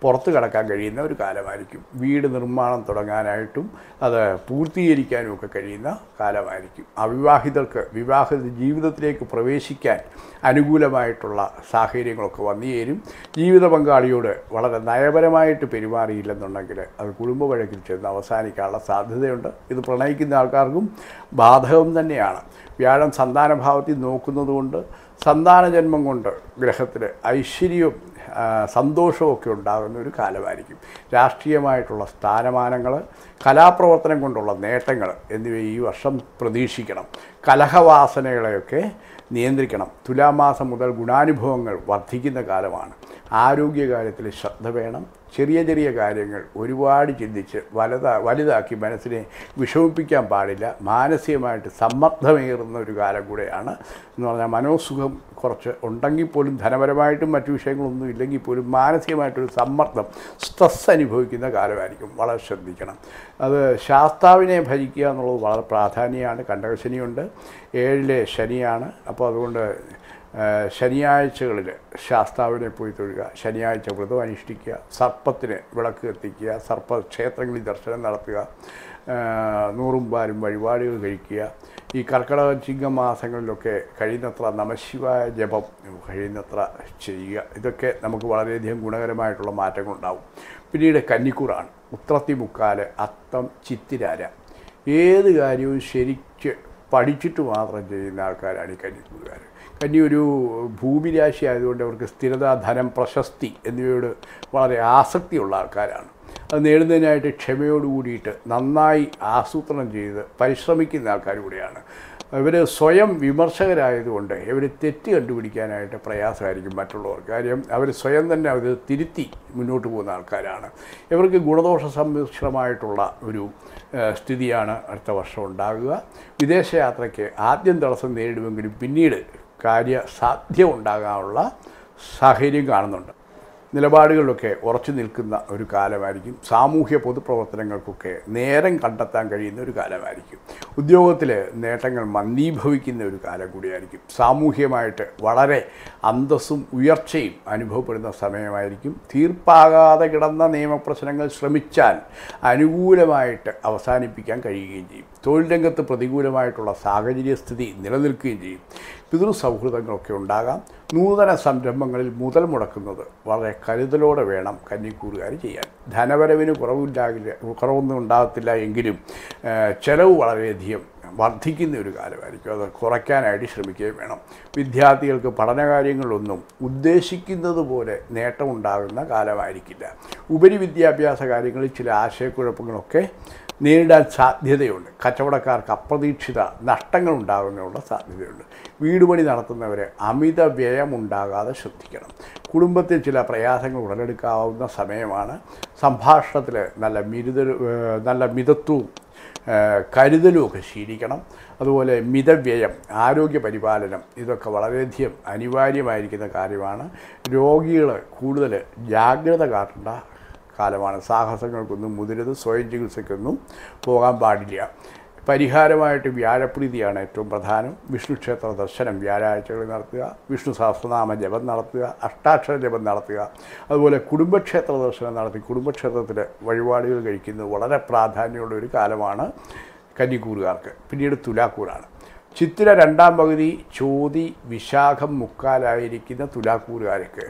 പുറത്ത് കടക്കാൻ കഴിയുന്ന ഒരു കാലമായിരിക്കും വീട് നിർമ്മാണം തുടങ്ങാനായിട്ടും അത് പൂർത്തീകരിക്കാനും ഒക്കെ കഴിയുന്ന കാലമായിരിക്കും അവിവാഹിതർക്ക് വിവാഹ ജീവിതത്തിലേക്ക് പ്രവേശിക്കാൻ അനുകൂലമായിട്ടുള്ള സാഹചര്യങ്ങളൊക്കെ വന്നു ചേരും ജീവിത പങ്കാളിയോട് വളരെ നയപരമായിട്ട് പെരുമാറിയില്ലെന്നുണ്ടെങ്കിൽ അത് കുടുംബ വഴക്കിൽ ചെന്ന് അവസാനിക്കാനുള്ള സാധ്യതയുണ്ട് ഇത് പ്രണയിക്കുന്ന ആൾക്കാർക്കും ബാധകം തന്നെയാണ് വ്യാഴം സന്താനഭാവത്തിൽ നോക്കുന്നതുകൊണ്ട് സന്താന ജന്മം കൊണ്ട് ഗ്രഹത്തിൽ ഐശ്വര്യവും ആ, സന്തോഷവും ഒക്കെ ഉണ്ടാകുന്ന ഒരു കാലമായിരിക്കും രാഷ്ട്രീയമായിട്ടുള്ള സ്ഥാനമാനങ്ങൾ കലാപ്രവർത്തനം കൊണ്ടുള്ള നേട്ടങ്ങൾ എന്നിവ ഈ വർഷം പ്രതീക്ഷിക്കണം കലഹവാസനകളെയൊക്കെ നിയന്ത്രിക്കണം തുലാമാസം മുതൽ ഗുണാനുഭവങ്ങൾ വർദ്ധിക്കുന്ന കാലമാണ് ആരോഗ്യകാര്യത്തിൽ ശ്രദ്ധ വേണം ചെറിയ ചെറിയ കാര്യങ്ങൾ ഒരുപാട് ചിന്തിച്ച് വലുതാ വലുതാക്കി മനസ്സിനെ വിഷമിപ്പിക്കാൻ പാടില്ല മാനസികമായിട്ട് സമ്മർദ്ദമേറുന്ന ഒരു കാലം കൂടെയാണ് എന്ന് പറഞ്ഞാൽ മനോസുഖം കുറച്ച് ഉണ്ടെങ്കിൽ പോലും ധനപരമായിട്ടും മറ്റു വിഷയങ്ങളൊന്നും ഇല്ലെങ്കിൽ പോലും മാനസികമായിട്ടൊരു സമ്മർദ്ദം സ്ട്രെസ് അനുഭവിക്കുന്ന കാലമായിരിക്കും വളരെ ശ്രദ്ധിക്കണം അത് ശാസ്താവിനെ ഭരിക്കുക എന്നുള്ളത് വളരെ പ്രാധാന്യമാണ് കണ്ടകശനിയുണ്ട് ഏഴിലെ ശനിയാണ് അപ്പോൾ അതുകൊണ്ട് ഏഹ് ശനിയാഴ്ചകളിൽ ശാസ്താവിനെ പോയി തൊഴുക ശനിയാഴ്ച വ്രതം അനുഷ്ഠിക്കുക സർപ്പത്തിന് വിളക്ക് കത്തിക്കുക സർപ്പ ക്ഷേത്രങ്ങളിൽ ദർശനം നടത്തുക ഏഹ് നൂറും പാലും വഴിപാടുകൾ കഴിക്കുക ഈ കർക്കിടക ചിങ്ങമാസങ്ങളിലൊക്കെ കഴിയുന്നത്ര നമശിവായ ജപം കഴിയുന്നത്ര ചെയ്യുക ഇതൊക്കെ നമുക്ക് വളരെയധികം ഗുണകരമായിട്ടുള്ള മാറ്റങ്ങളുണ്ടാവും പിന്നീട് കന്നിക്കൂറാണ് ഉത്രത്തി മുക്കാല് അത്തം ചിത്തിരാര ഏത് കാര്യവും ശരിക്ക് പഠിച്ചിട്ട് മാത്രം ചെയ്യുന്ന ആൾക്കാരാണ് ഈ കന്നിക്കൂറുകാർ കന്നി ഒരു ഭൂമിരാശി ആയതുകൊണ്ട് അവർക്ക് സ്ഥിരത ധനം പ്രശസ്തി എന്നിവയോട് വളരെ ആസക്തിയുള്ള ആൾക്കാരാണ് അത് നേടുന്നതിനായിട്ട് ക്ഷമയോട് കൂടിയിട്ട് നന്നായി ആസൂത്രണം ചെയ്ത് പരിശ്രമിക്കുന്ന ആൾക്കാർ കൂടിയാണ് ഇവർ സ്വയം വിമർശകരായതുകൊണ്ട് ഇവർ തെറ്റ് കണ്ടുപിടിക്കാനായിട്ട് പ്രയാസമായിരിക്കും മറ്റുള്ളവർ കാര്യം അവർ സ്വയം തന്നെ അവർ തിരുത്തി മുന്നോട്ട് പോകുന്ന ആൾക്കാരാണ് ഇവർക്ക് ഗുണദോഷ സമ്മിശ്രമായിട്ടുള്ള ഒരു ഏഹ്, സ്ഥിതിയാണ് അടുത്ത വർഷം ഉണ്ടാകുക വിദേശയാത്രയ്ക്ക് ആദ്യം തടസ്സം നേരിടുമെങ്കിലും പിന്നീട് കാര്യ സാധ്യം ഉണ്ടാകാനുള്ള സാഹചര്യം കാണുന്നുണ്ട് നിലപാടുകളിലൊക്കെ ഉറച്ചു നിൽക്കുന്ന ഒരു കാലമായിരിക്കും സാമൂഹ്യ പൊതുപ്രവർത്തനങ്ങൾക്കൊക്കെ നേരം കണ്ടെത്താൻ കഴിയുന്ന ഒരു കാലമായിരിക്കും ഉദ്യോഗത്തിൽ നേട്ടങ്ങൾ മന്ദീഭവിക്കുന്ന ഒരു കാലം കൂടിയായിരിക്കും സാമൂഹ്യമായിട്ട് വളരെ അന്തസ്സും ഉയർച്ചയും അനുഭവപ്പെടുന്ന സമയമായിരിക്കും തീർപ്പാകാതെ കിടന്ന നിയമപ്രശ്നങ്ങൾ ശ്രമിച്ചാൽ അനുകൂലമായിട്ട് അവസാനിപ്പിക്കാൻ കഴിയുകയും ചെയ്യും തൊഴിൽ രംഗത്ത് പ്രതികൂലമായിട്ടുള്ള സാഹചര്യ സ്ഥിതി നിലനിൽക്കുകയും ചെയ്യും പിതൃ സൗഹൃദങ്ങളൊക്കെ ഉണ്ടാകാം നൂതന സംരംഭങ്ങളിൽ മുതൽ മുടക്കുന്നത് വളരെ കരുതലോടെ വേണം കന്നിക്കൂറുകാർ ചെയ്യാൻ ധനവരവിന് കുറവില്ലാകില്ല കുറവൊന്നും ഉണ്ടാകത്തില്ല എങ്കിലും ഏഹ്, ചെലവ് വളരെയധികം വർദ്ധിക്കുന്ന ഒരു കാലമായിരിക്കും അത് കുറയ്ക്കാനായിട്ട് ശ്രമിക്കുകയും വേണം വിദ്യാർത്ഥികൾക്ക് പഠനകാര്യങ്ങളിലൊന്നും ഉദ്ദേശിക്കുന്നത് പോലെ നേട്ടമുണ്ടാകുന്ന കാലമായിരിക്കില്ല ഉപരി വിദ്യാഭ്യാസ കാര്യങ്ങളിൽ ചില ആശയക്കുഴപ്പങ്ങളൊക്കെ നേരിടാൻ സാധ്യതയുണ്ട് കച്ചവടക്കാർക്ക് അപ്രതീക്ഷിത നഷ്ടങ്ങൾ ഉണ്ടാകുന്നതിനുള്ള സാധ്യതയുണ്ട് വീട് പണി നടത്തുന്നവരെ അമിത വ്യയമുണ്ടാകാതെ ശ്രദ്ധിക്കണം കുടുംബത്തിൽ ചില പ്രയാസങ്ങൾ ഉടലെടുക്കാവുന്ന സമയമാണ് സംഭാഷണത്തിൽ നല്ല മിരുത നല്ല മിതത്വവും ഏഹ് കരുതലും ഒക്കെ ശീലിക്കണം അതുപോലെ മിതവ്യയം ആരോഗ്യ പരിപാലനം ഇതൊക്കെ വളരെയധികം അനിവാര്യമായിരിക്കുന്ന കാര്യമാണ് രോഗികൾ കൂടുതൽ ജാഗ്രത കാട്ടേണ്ട കാലമാണ് സാഹസങ്ങൾക്കൊന്നും മുതിരത് സ്വയം ചികിത്സയ്ക്കൊന്നും പോകാൻ പാടില്ല പരിഹാരമായിട്ട് വ്യാഴപ്രീതിയാണ് ഏറ്റവും പ്രധാനം വിഷ്ണു ക്ഷേത്ര ദർശനം വ്യാഴാഴ്ചകളിൽ നടത്തുക വിഷ്ണു സഹസ്രനാമ ജപം നടത്തുക അഷ്ടാക്ഷര ജപം നടത്തുക അതുപോലെ കുടുംബക്ഷേത്ര ദർശനം നടത്തി കുടുംബക്ഷേത്രത്തിൽ വഴിപാടുകൾ കഴിക്കുന്നത് വളരെ പ്രാധാന്യമുള്ള ഒരു കാലമാണ് കന്നിക്കൂറുകാർക്ക് പിന്നീട് തുലാക്കൂറാണ് ചിത്തിര രണ്ടാം പകുതി ചോതി വിശാഖം മുക്കാലായിരിക്കുന്ന തുലാക്കൂറുകാർക്ക്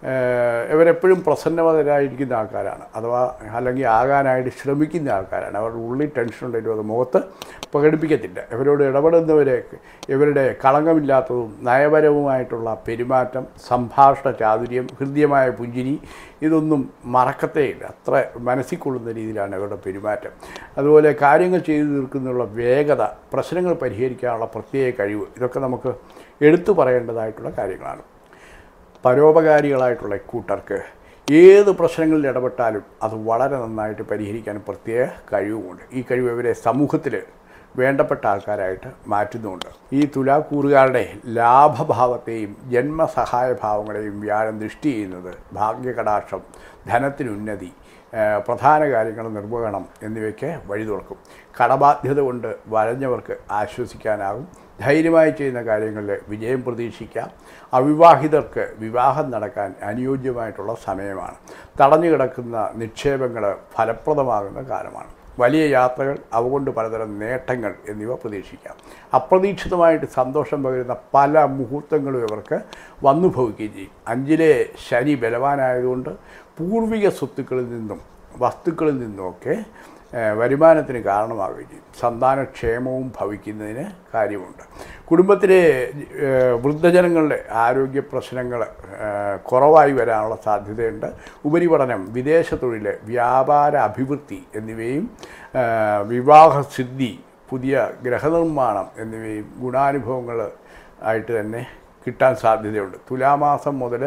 ഏഹ് ഇവരെപ്പോഴും പ്രസന്നവതരായിരിക്കുന്ന ആൾക്കാരാണ് അഥവാ അല്ലെങ്കിൽ ആകാനായിട്ട് ശ്രമിക്കുന്ന ആൾക്കാരാണ് അവരുടെ ഉള്ളിൽ ടെൻഷൻ ഉണ്ടെങ്കിലും അത് മുഖത്ത് പ്രകടിപ്പിക്കത്തില്ല ഇവരോട് ഇടപെടുന്നവരെ ഇവരുടെ കളങ്കമില്ലാത്തതും നയപരവുമായിട്ടുള്ള പെരുമാറ്റം സംഭാഷണ ചാതുര്യം ഹൃദ്യമായ പുഞ്ചിരി ഇതൊന്നും മറക്കത്തേയില്ല അത്ര മനസ്സിൽ കൊള്ളുന്ന രീതിയിലാണ് ഇവരുടെ പെരുമാറ്റം അതുപോലെ കാര്യങ്ങൾ ചെയ്തു തീർക്കുന്നതിനുള്ള വേഗത പ്രശ്നങ്ങൾ പരിഹരിക്കാനുള്ള പ്രത്യേക കഴിവ് ഇതൊക്കെ നമുക്ക് എടുത്തു പറയേണ്ടതായിട്ടുള്ള കാര്യങ്ങളാണ് പരോപകാരികളായിട്ടുള്ള ഇക്കൂട്ടർക്ക് ഏത് പ്രശ്നങ്ങളിൽ ഇടപെട്ടാലും അത് വളരെ നന്നായിട്ട് പരിഹരിക്കാൻ പ്രത്യേക കഴിവുമുണ്ട് ഈ കഴിവ് ഇവരെ സമൂഹത്തിൽ വേണ്ടപ്പെട്ട ആൾക്കാരായിട്ട് മാറ്റുന്നുമുണ്ട് ഈ തുലാക്കൂറുകാരുടെ ലാഭഭാവത്തെയും ജന്മസഹായ ഭാവങ്ങളെയും വ്യാഴം ദൃഷ്ടി ചെയ്യുന്നത് ഭാഗ്യകടാക്ഷം ധനത്തിനുന്നതി ഏഹ് പ്രധാന കാര്യങ്ങൾ നിർവഹണം എന്നിവയ്ക്ക് വഴി തുറക്കും കടബാധ്യത കൊണ്ട് വലഞ്ഞവർക്ക് ആശ്വസിക്കാനാകും ധൈര്യമായി ചെയ്യുന്ന കാര്യങ്ങളിൽ വിജയം പ്രതീക്ഷിക്കാം അവിവാഹിതർക്ക് വിവാഹം നടക്കാൻ അനുയോജ്യമായിട്ടുള്ള സമയമാണ് തടഞ്ഞു കിടക്കുന്ന നിക്ഷേപങ്ങൾ ഫലപ്രദമാകുന്ന കാലമാണ് വലിയ യാത്രകൾ അവ കൊണ്ട് പലതരം നേട്ടങ്ങൾ എന്നിവ പ്രതീക്ഷിക്കാം അപ്രതീക്ഷിതമായിട്ട് സന്തോഷം പകരുന്ന പല മുഹൂർത്തങ്ങളും ഇവർക്ക് വന്നു ഭവിക്കുകയും ചെയ്യും അഞ്ചിലെ ശനി ബലവാനായതുകൊണ്ട് പൂർവിക സ്വത്തുക്കളിൽ നിന്നും വസ്തുക്കളിൽ നിന്നുമൊക്കെ ഏഹ്, വരുമാനത്തിന് കാരണമാവുകയും ചെയ്യും സന്താനക്ഷേമവും ഭവിക്കുന്നതിന് കാര്യമുണ്ട് കുടുംബത്തിലെ ഏഹ്, വൃദ്ധജനങ്ങളുടെ ആരോഗ്യ പ്രശ്നങ്ങൾ ഏഹ്, കുറവായി വരാനുള്ള സാധ്യതയുണ്ട് ഉപരിപഠനം വിദേശ തൊഴിൽ വ്യാപാര അഭിവൃദ്ധി എന്നിവയും ഏഹ്, വിവാഹസിദ്ധി പുതിയ ഗ്രഹനിർമ്മാണം എന്നിവയും ഗുണാനുഭവങ്ങൾ ആയിട്ട് തന്നെ കിട്ടാൻ സാധ്യതയുണ്ട് തുലാമാസം മുതൽ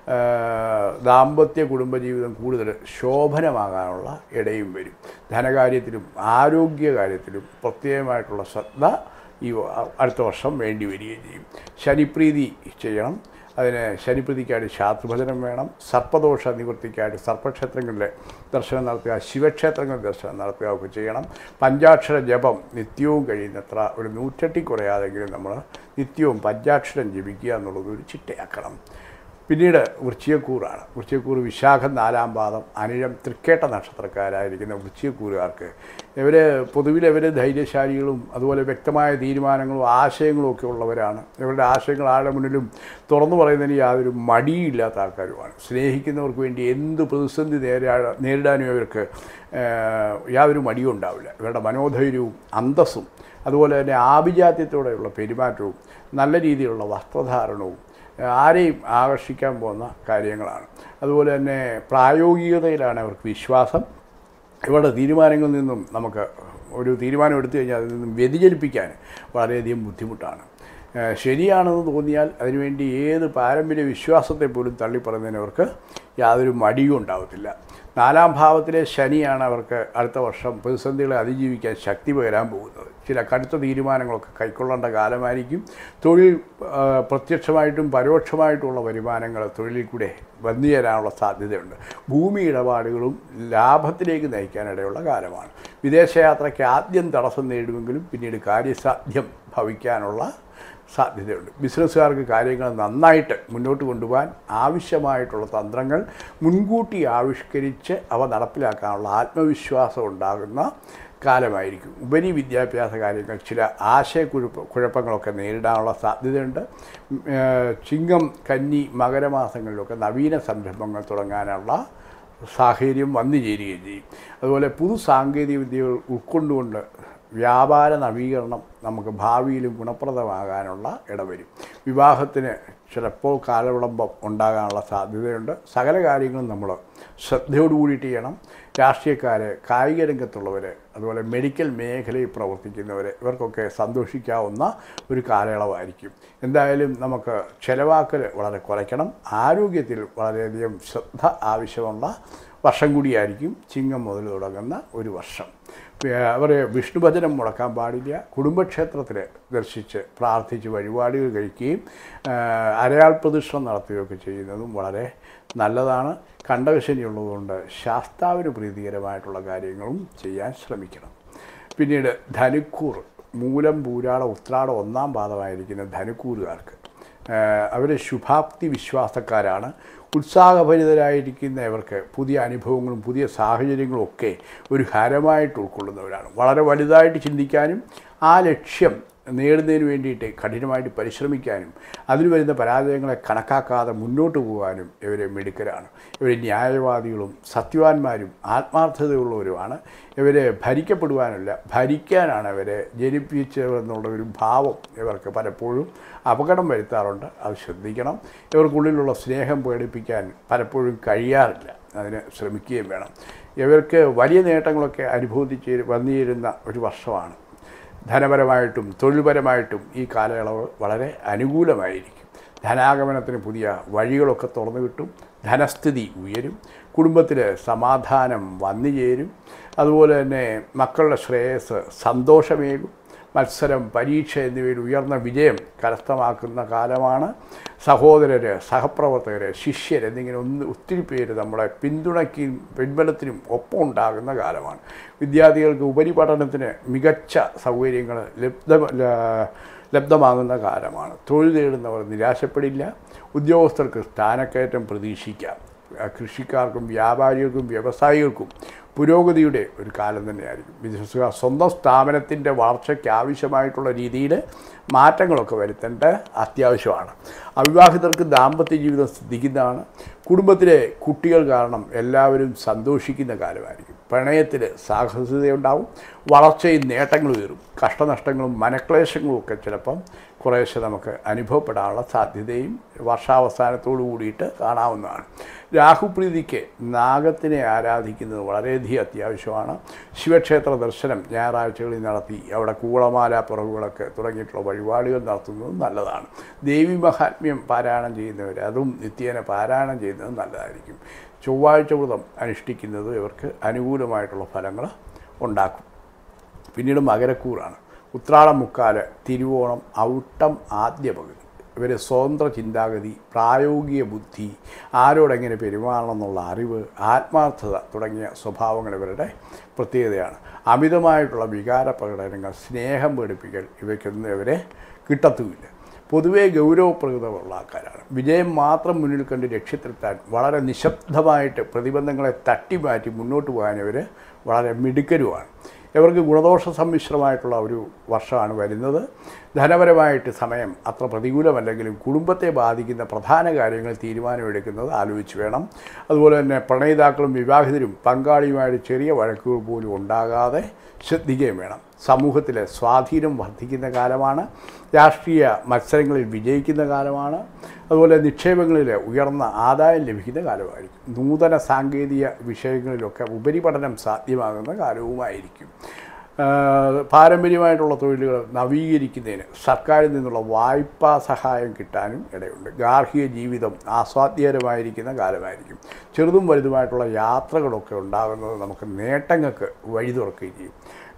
ദാമ്പത്യ കുടുംബജീവിതം കൂടുതൽ ശോഭനമാകാനുള്ള ഇടയും വരും ധനകാര്യത്തിലും ആരോഗ്യകാര്യത്തിലും പ്രത്യേകമായിട്ടുള്ള ശ്രദ്ധ ഈ വ- അടുത്ത വർഷം വേണ്ടി വരികയും ചെയ്യും ശനിപ്രീതി ചെയ്യണം അതിന് ശനിപ്രീതിക്കായിട്ട് ശാസ്ത്രഭജനം വേണം സർപ്പദോഷ നിവൃത്തിക്കായിട്ട് സർപ്പക്ഷേത്രങ്ങളിലെ ദർശനം നടത്തുക ശിവക്ഷേത്രങ്ങളിൽ ദർശനം നടത്തുക ഒക്കെ ചെയ്യണം പഞ്ചാക്ഷര ജപം നിത്യവും കഴിയുന്നത്ര ഒരു നൂറ്റെട്ടി കുറയാതെങ്കിലും നമ്മൾ നിത്യവും പഞ്ചാക്ഷരം ജപിക്കുക എന്നുള്ളത് ഒരു ചിട്ടയാക്കണം പിന്നീട് വൃശ്ചികക്കൂറാണ് വൃശ്ചികക്കൂറ് വിശാഖം നാലാം പാദം അനിഴം തൃക്കേട്ട നക്ഷത്രക്കാരായിരിക്കുന്ന വൃശ്ചികക്കൂറുകാർക്ക് ഇവർ പൊതുവിൽ ഇവർ ധൈര്യശാലികളും അതുപോലെ വ്യക്തമായ തീരുമാനങ്ങളും ആശയങ്ങളും ഒക്കെ ഉള്ളവരാണ് ഇവരുടെ ആശയങ്ങൾ ആരുടെ മുന്നിലും തുറന്നു പറയുന്നതിന് യാതൊരു മടിയില്ലാത്ത ആൾക്കാരുമാണ് സ്നേഹിക്കുന്നവർക്ക് വേണ്ടി എന്ത് പ്രതിസന്ധി നേരിടാ നേരിടാനും ഇവർക്ക് ഏഹ്, യാതൊരു മടിയും ഉണ്ടാവില്ല ഇവരുടെ മനോധൈര്യവും അന്തസ്സും അതുപോലെ തന്നെ ആഭിജാത്യത്തോടെയുള്ള പെരുമാറ്റവും നല്ല രീതിയിലുള്ള വസ്ത്രധാരണവും ആരെയും ആകർഷിക്കാൻ പോകുന്ന കാര്യങ്ങളാണ് അതുപോലെ തന്നെ പ്രായോഗികതയിലാണ് അവർക്ക് വിശ്വാസം ഇവരുടെ തീരുമാനങ്ങളിൽ നിന്നും നമുക്ക് ഒരു തീരുമാനം എടുത്തു കഴിഞ്ഞാൽ അതിൽ നിന്നും വ്യതിചലിപ്പിക്കാൻ വളരെയധികം ബുദ്ധിമുട്ടാണ് ഏഹ് ശരിയാണെന്ന് തോന്നിയാൽ അതിനുവേണ്ടി ഏത് പാരമ്പര്യ വിശ്വാസത്തെ പോലും തള്ളിപ്പറയുന്നതിന് അവർക്ക് യാതൊരു മടിയും ഉണ്ടാവത്തില്ല നാലാം ഭാവത്തിലെ ശനിയാണ് അവർക്ക് അടുത്ത വർഷം പ്രതിസന്ധികളെ അതിജീവിക്കാൻ ശക്തി പകരാൻ പോകുന്നത് ചില കടുത്ത തീരുമാനങ്ങളൊക്കെ കൈക്കൊള്ളേണ്ട കാലമായിരിക്കും തൊഴിൽ ആ, പ്രത്യക്ഷമായിട്ടും പരോക്ഷമായിട്ടുമുള്ള വരുമാനങ്ങൾ തൊഴിലിൽ കൂടെ വന്നു ചേരാനുള്ള സാധ്യതയുണ്ട് ഭൂമി ഇടപാടുകളും ലാഭത്തിലേക്ക് നയിക്കാനിടയുള്ള കാലമാണ് വിദേശയാത്രയ്ക്ക് ആദ്യം തടസ്സം നേടുമെങ്കിലും പിന്നീട് കാര്യസാധ്യം ഭവിക്കാനുള്ള സാധ്യതയുണ്ട് ബിസിനസ്സുകാർക്ക് കാര്യങ്ങൾ നന്നായിട്ട് മുന്നോട്ട് കൊണ്ടുപോകാൻ ആവശ്യമായിട്ടുള്ള തന്ത്രങ്ങൾ മുൻകൂട്ടി ആവിഷ്കരിച്ച് അവ നടപ്പിലാക്കാനുള്ള ആത്മവിശ്വാസം ഉണ്ടാകുന്ന കാലമായിരിക്കും ഉപരി വിദ്യാഭ്യാസ കാര്യങ്ങൾ ചില ആശയക്കുഴപ്പ കുഴപ്പങ്ങളൊക്കെ നേരിടാനുള്ള സാധ്യതയുണ്ട് ഉം, ഏഹ്, ചിങ്ങം കന്നി മകരമാസങ്ങളിലൊക്കെ നവീന സംരംഭങ്ങൾ തുടങ്ങാനുള്ള സാഹചര്യം വന്നു ചേരുകയും ചെയ്യും അതുപോലെ പുതു സാങ്കേതിക വിദ്യകൾ ഉൾക്കൊണ്ടുകൊണ്ട് വ്യാപാര നവീകരണം നമുക്ക് ഭാവിയിലും ഗുണപ്രദമാകാനുള്ള ഇടവരും വിവാഹത്തിന് ചിലപ്പോൾ കാലവിളംബം ഉണ്ടാകാനുള്ള സാധ്യതയുണ്ട് സകല കാര്യങ്ങളും നമ്മൾ ശ്രദ്ധയോടുകൂടിയിട്ട് ചെയ്യണം രാഷ്ട്രീയക്കാർ കായിക രംഗത്തുള്ളവർ അതുപോലെ മെഡിക്കൽ മേഖലയിൽ പ്രവർത്തിക്കുന്നവർ ഇവർക്കൊക്കെ സന്തോഷിക്കാവുന്ന ഒരു കാലയളവായിരിക്കും എന്തായാലും നമുക്ക് ചിലവാക്കൽ വളരെ കുറയ്ക്കണം ആരോഗ്യത്തിൽ വളരെയധികം ശ്രദ്ധ ആവശ്യമുള്ള വർഷം കൂടിയായിരിക്കും ചിങ്ങം മുതൽ തുടങ്ങുന്ന ഒരു വർഷം അവർ വിഷ്ണുഭജനം മുടക്കാൻ പാടില്ല കുടുംബക്ഷേത്രത്തിൽ ദർശിച്ച് പ്രാർത്ഥിച്ച് വഴിപാടുകൾ കഴിക്കുകയും ആ, അരയാൾ പ്രദക്ഷിണം നടത്തുകയൊക്കെ ചെയ്യുന്നതും വളരെ നല്ലതാണ് കണ്ടകശനി ഉള്ളതുകൊണ്ട് ശാസ്താവിന് പ്രീതികരമായിട്ടുള്ള കാര്യങ്ങളും ചെയ്യാൻ ശ്രമിക്കണം പിന്നീട് ധനുക്കൂർ മൂലം പൂരാട ഉത്രാട ഒന്നാം പാദമായിരിക്കുന്ന ധനുക്കൂറുകാർക്ക് അവർ ശുഭാപ്തി വിശ്വാസക്കാരാണ് ഉത്സാഹഭരിതരായിരിക്കുന്ന ഇവർക്ക് പുതിയ അനുഭവങ്ങളും പുതിയ സാഹചര്യങ്ങളും ഒക്കെ ഒരു ഹരമായിട്ട് ഉൾക്കൊള്ളുന്നവരാണ് വളരെ വലുതായിട്ട് ചിന്തിക്കാനും ആ ലക്ഷ്യം നേടുന്നതിന് വേണ്ടിയിട്ട് കഠിനമായിട്ട് പരിശ്രമിക്കാനും അതിൽ വരുന്ന പരാജയങ്ങളെ കണക്കാക്കാതെ മുന്നോട്ട് പോകാനും ഇവർ മിടുക്കരാണ് ഇവർ ന്യായവാദികളും സത്യവാന്മാരും ആത്മാർത്ഥതയുള്ളവരുമാണ് ഇവരെ ഭരിക്കപ്പെടുവാനല്ല ഭരിക്കാനാണ് ഇവരെ ജനിപ്പിച്ചതെന്നുള്ള ഒരു ഭാവം ഇവർക്ക് പലപ്പോഴും അപകടം വരുത്താറുണ്ട് അത് ശ്രദ്ധിക്കണം ഇവർക്കുള്ളിലുള്ള സ്നേഹം പ്രകടിപ്പിക്കാൻ പലപ്പോഴും കഴിയാറില്ല അതിന് ശ്രമിക്കുകയും വേണം ഇവർക്ക് വലിയ നേട്ടങ്ങളൊക്കെ അനുഭവിച്ച് വന്നുചേരുന്ന ഒരു വർഷമാണ് ധനപരമായിട്ടും തൊഴിൽപരമായിട്ടും ഈ കാലയളവ് വളരെ അനുകൂലമായിരിക്കും ധനാഗമനത്തിന് പുതിയ വഴികളൊക്കെ തുറന്നു കിട്ടും ധനസ്ഥിതി ഉയരും കുടുംബത്തിൽ സമാധാനം വന്നു ചേരും അതുപോലെ തന്നെ മക്കളുടെ ശ്രേയസ് സന്തോഷമേകും മത്സരം പരീക്ഷ എന്നിവയിൽ ഉയർന്ന വിജയം കരസ്ഥമാക്കുന്ന കാലമാണ് സഹോദരർ സഹപ്രവർത്തകർ ശിഷ്യർ എന്നിങ്ങനെ ഒന്ന് ഒത്തിരി പേര് നമ്മളെ പിന്തുണയ്ക്കും പിൻബലത്തിനും ഒപ്പം ഉണ്ടാകുന്ന കാലമാണ് വിദ്യാർത്ഥികൾക്ക് ഉപരിപഠനത്തിന് മികച്ച സൗകര്യങ്ങൾ ലബ്ധ ല- ലബ്ധമാകുന്ന കാലമാണ് തൊഴിൽ തേടുന്നവർ നിരാശപ്പെടില്ല ഉദ്യോഗസ്ഥർക്ക് സ്ഥാനക്കയറ്റം പ്രതീക്ഷിക്കാം ആ, കൃഷിക്കാർക്കും വ്യാപാരികൾക്കും വ്യവസായികൾക്കും പുരോഗതിയുടെ ഒരു കാലം തന്നെയായിരിക്കും ബിസിനസ്സുകാർ സ്വന്തം സ്ഥാപനത്തിൻ്റെ വളർച്ചയ്ക്ക് ആവശ്യമായിട്ടുള്ള രീതിയിൽ മാറ്റങ്ങളൊക്കെ വരുത്തേണ്ട അത്യാവശ്യമാണ് അവിവാഹിതർക്ക് ദാമ്പത്യ ജീവിതം ശ്രദ്ധിക്കുന്നതാണ് കുടുംബത്തിലെ കുട്ടികൾ കാരണം എല്ലാവരും സന്തോഷിക്കുന്ന കാലമായിരിക്കും പ്രണയത്തിൽ സാഹസികതയുണ്ടാവും വളർച്ചയും നേട്ടങ്ങളും ഉയരും കഷ്ടനഷ്ടങ്ങളും മനക്ലേശങ്ങളും ഒക്കെ ചിലപ്പം കുറേശ്ശെ നമുക്ക് അനുഭവപ്പെടാനുള്ള സാധ്യതയും വർഷാവസാനത്തോടു കൂടിയിട്ട് കാണാവുന്നതാണ് രാഹുപ്രീതിക്ക് നാഗത്തിനെ ആരാധിക്കുന്നത് വളരെയധികം അത്യാവശ്യമാണ് ശിവക്ഷേത്ര ദർശനം ഞായറാഴ്ചകളിൽ നടത്തി അവിടെ കൂളമാല പുറകുകളൊക്കെ തുടങ്ങിയിട്ടുള്ള വഴിപാടുകൾ നടത്തുന്നത് നല്ലതാണ് ദേവി മഹാത്മ്യം പാരായണം ചെയ്യുന്നവർ അതും നിത്യേന പാരായണം ചെയ്യുന്നത് നല്ലതായിരിക്കും ചൊവ്വാഴ്ച വ്രതം അനുഷ്ഠിക്കുന്നത് ഇവർക്ക് അനുകൂലമായിട്ടുള്ള ഫലങ്ങൾ ഉണ്ടാക്കും പിന്നീട് മകരക്കൂറാണ് ഉത്രാടം മുക്കാല് തിരുവോണം ഔട്ടം ആദ്യ പകുതി ഇവർ സ്വതന്ത്ര ചിന്താഗതി പ്രായോഗിക ബുദ്ധി ആരോടെങ്ങനെ പെരുമാറണം എന്നുള്ള അറിവ് ആത്മാർത്ഥത തുടങ്ങിയ സ്വഭാവങ്ങൾ ഇവരുടെ പ്രത്യേകതയാണ് അമിതമായിട്ടുള്ള വികാര പ്രകടനങ്ങൾ സ്നേഹം പേടിപ്പിക്കൽ ഇവയ്ക്കൊന്നും ഇവരെ കിട്ടത്തുമില്ല പൊതുവേ ഗൗരവപ്രകൃതമുള്ള ആൾക്കാരാണ് വിജയം മാത്രം മുന്നിൽ കണ്ട് ലക്ഷ്യത്തിലെത്താൻ വളരെ നിശബ്ദമായിട്ട് പ്രതിബന്ധങ്ങളെ തട്ടിമാറ്റി മുന്നോട്ട് പോകാൻ ഇവർ വളരെ മിടുക്കരുമാണ് ഇവർക്ക് ഗുണദോഷ സമ്മിശ്രമായിട്ടുള്ള ഒരു വർഷമാണ് വരുന്നത് ധനപരമായിട്ട് സമയം അത്ര പ്രതികൂലമല്ലെങ്കിലും കുടുംബത്തെ ബാധിക്കുന്ന പ്രധാന കാര്യങ്ങൾ തീരുമാനമെടുക്കുന്നത് ആലോചിച്ച് വേണം അതുപോലെ തന്നെ പ്രണയിതാക്കളും വിവാഹിതരും പങ്കാളിയുമായിട്ട് ചെറിയ വഴക്കുകൾ പോലും ഉണ്ടാകാതെ ശ്രദ്ധിക്കുകയും വേണം സമൂഹത്തിലെ സ്വാധീനം വർദ്ധിക്കുന്ന കാലമാണ് രാഷ്ട്രീയ മത്സരങ്ങളിൽ വിജയിക്കുന്ന കാലമാണ് അതുപോലെ നിക്ഷേപങ്ങളിൽ ഉയർന്ന ആദായം ലഭിക്കുന്ന കാലമായിരിക്കും നൂതന സാങ്കേതിക വിഷയങ്ങളിലൊക്കെ ഉപരിപഠനം സാധ്യമാകുന്ന കാലവുമായിരിക്കും ആഹ് പാരമ്പര്യമായിട്ടുള്ള തൊഴിലുകൾ നവീകരിക്കുന്നതിന് സർക്കാരിൽ നിന്നുള്ള വായ്പാ സഹായം കിട്ടാനും ഇടയുണ്ട് ഗാർഹിക ജീവിതം ആസ്വാദ്യകരമായിരിക്കുന്ന കാലമായിരിക്കും ചെറുതും വലുതുമായിട്ടുള്ള യാത്രകളൊക്കെ ഉണ്ടാകുന്നത് നമുക്ക് നേട്ടങ്ങൾക്ക് വഴി തുറക്കുകയും ചെയ്യും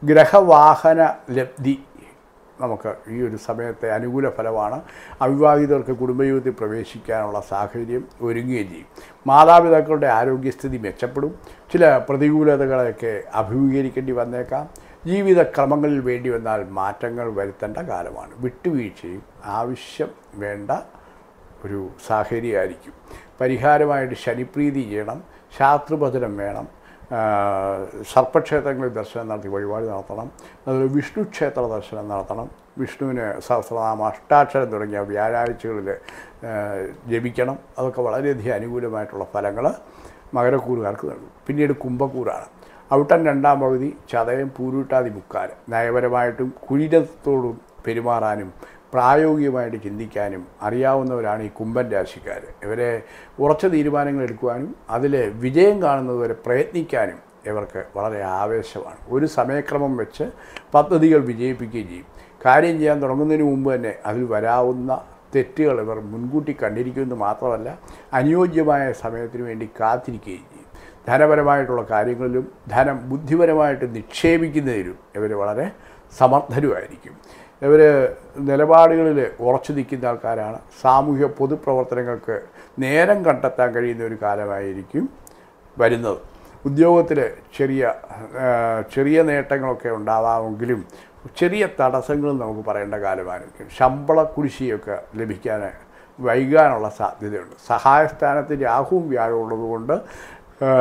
ഗ്രഹവാഹന ലബ്ധി നമുക്ക് ഈ ഒരു സമയത്തെ അനുകൂല ഫലമാണ് അവിവാഹിതർക്ക് കുടുംബജീവിതത്തിൽ പ്രവേശിക്കാനുള്ള സാഹചര്യം ഒരുങ്ങുകയും ചെയ്യും മാതാപിതാക്കളുടെ ആരോഗ്യസ്ഥിതി മെച്ചപ്പെടും ചില പ്രതികൂലതകളെയൊക്കെ അഭിമുഖീകരിക്കേണ്ടി വന്നേക്കാം ജീവിതക്രമങ്ങളിൽ വേണ്ടി വന്നാൽ മാറ്റങ്ങൾ വരുത്തേണ്ട കാലമാണ് വിട്ടുവീഴ്ചയും ആവശ്യം വേണ്ട ഒരു സാഹചര്യമായിരിക്കും പരിഹാരമായിട്ട് ശനിപ്രീതി ചെയ്യണം ശാസ്ത്രഭജനം വേണം ആ, സർപ്പക്ഷേത്രങ്ങളിൽ ദർശനം നടത്തി വഴിപാട് നടത്തണം അതുപോലെ വിഷ്ണു ക്ഷേത്ര ദർശനം നടത്തണം വിഷ്ണുവിന് സഹസ്രനാമ അഷ്ടാക്ഷരം തുടങ്ങിയ വ്യാഴാഴ്ചകളിൽ ആ, ജപിക്കണം അതൊക്കെ വളരെയധികം അനുകൂലമായിട്ടുള്ള ഫലങ്ങൾ മകരക്കൂറുകാർക്ക് നൽകും പിന്നീട് കുംഭക്കൂറാണ് അവിട്ടൻ രണ്ടാം പകുതി ചതയം പൂരുട്ടാതി മുക്കാൽ നയപരമായിട്ടും കുലീനത്തോടും പെരുമാറാനും പ്രായോഗികമായിട്ട് ചിന്തിക്കാനും അറിയാവുന്നവരാണ് ഈ കുംഭൻ രാശിക്കാർ ഇവരെ ഉറച്ച തീരുമാനങ്ങൾ എടുക്കുവാനും അതിൽ വിജയം കാണുന്നതുവരെ പ്രയത്നിക്കാനും ഇവർക്ക് വളരെ ആവേശമാണ് ഒരു സമയക്രമം വെച്ച് പദ്ധതികൾ വിജയിപ്പിക്കുകയും ചെയ്യും കാര്യം ചെയ്യാൻ തുടങ്ങുന്നതിന് മുമ്പ് തന്നെ അതിൽ വരാവുന്ന തെറ്റുകൾ ഇവർ മുൻകൂട്ടി കണ്ടിരിക്കുമെന്ന് മാത്രമല്ല അനുയോജ്യമായ സമയത്തിന് വേണ്ടി കാത്തിരിക്കുകയും ചെയ്യും ധനപരമായിട്ടുള്ള കാര്യങ്ങളിലും ധനം ബുദ്ധിപരമായിട്ട് നിക്ഷേപിക്കുന്നതിലും ഇവർ വളരെ സമർത്ഥരുമായിരിക്കും ഇവർ നിലപാടുകളിൽ ഉറച്ചു നിൽക്കുന്ന ആൾക്കാരാണ് സാമൂഹ്യ പൊതുപ്രവർത്തനങ്ങൾക്ക് നേരം കണ്ടെത്താൻ കഴിയുന്ന ഒരു കാലമായിരിക്കും വരുന്നത് ഉദ്യോഗത്തിൽ ചെറിയ ആ, ചെറിയ നേട്ടങ്ങളൊക്കെ ഉണ്ടാവാമെങ്കിലും ചെറിയ തടസ്സങ്ങളും നമുക്ക് പറയേണ്ട കാലമായിരിക്കും ശമ്പള കുടിശ്ശിയൊക്കെ ലഭിക്കാൻ വൈകാനുള്ള സാധ്യതയുണ്ട് സഹായസ്ഥാനത്ത് രാഹുവും വ്യാഴവും ഉള്ളതുകൊണ്ട് ആ,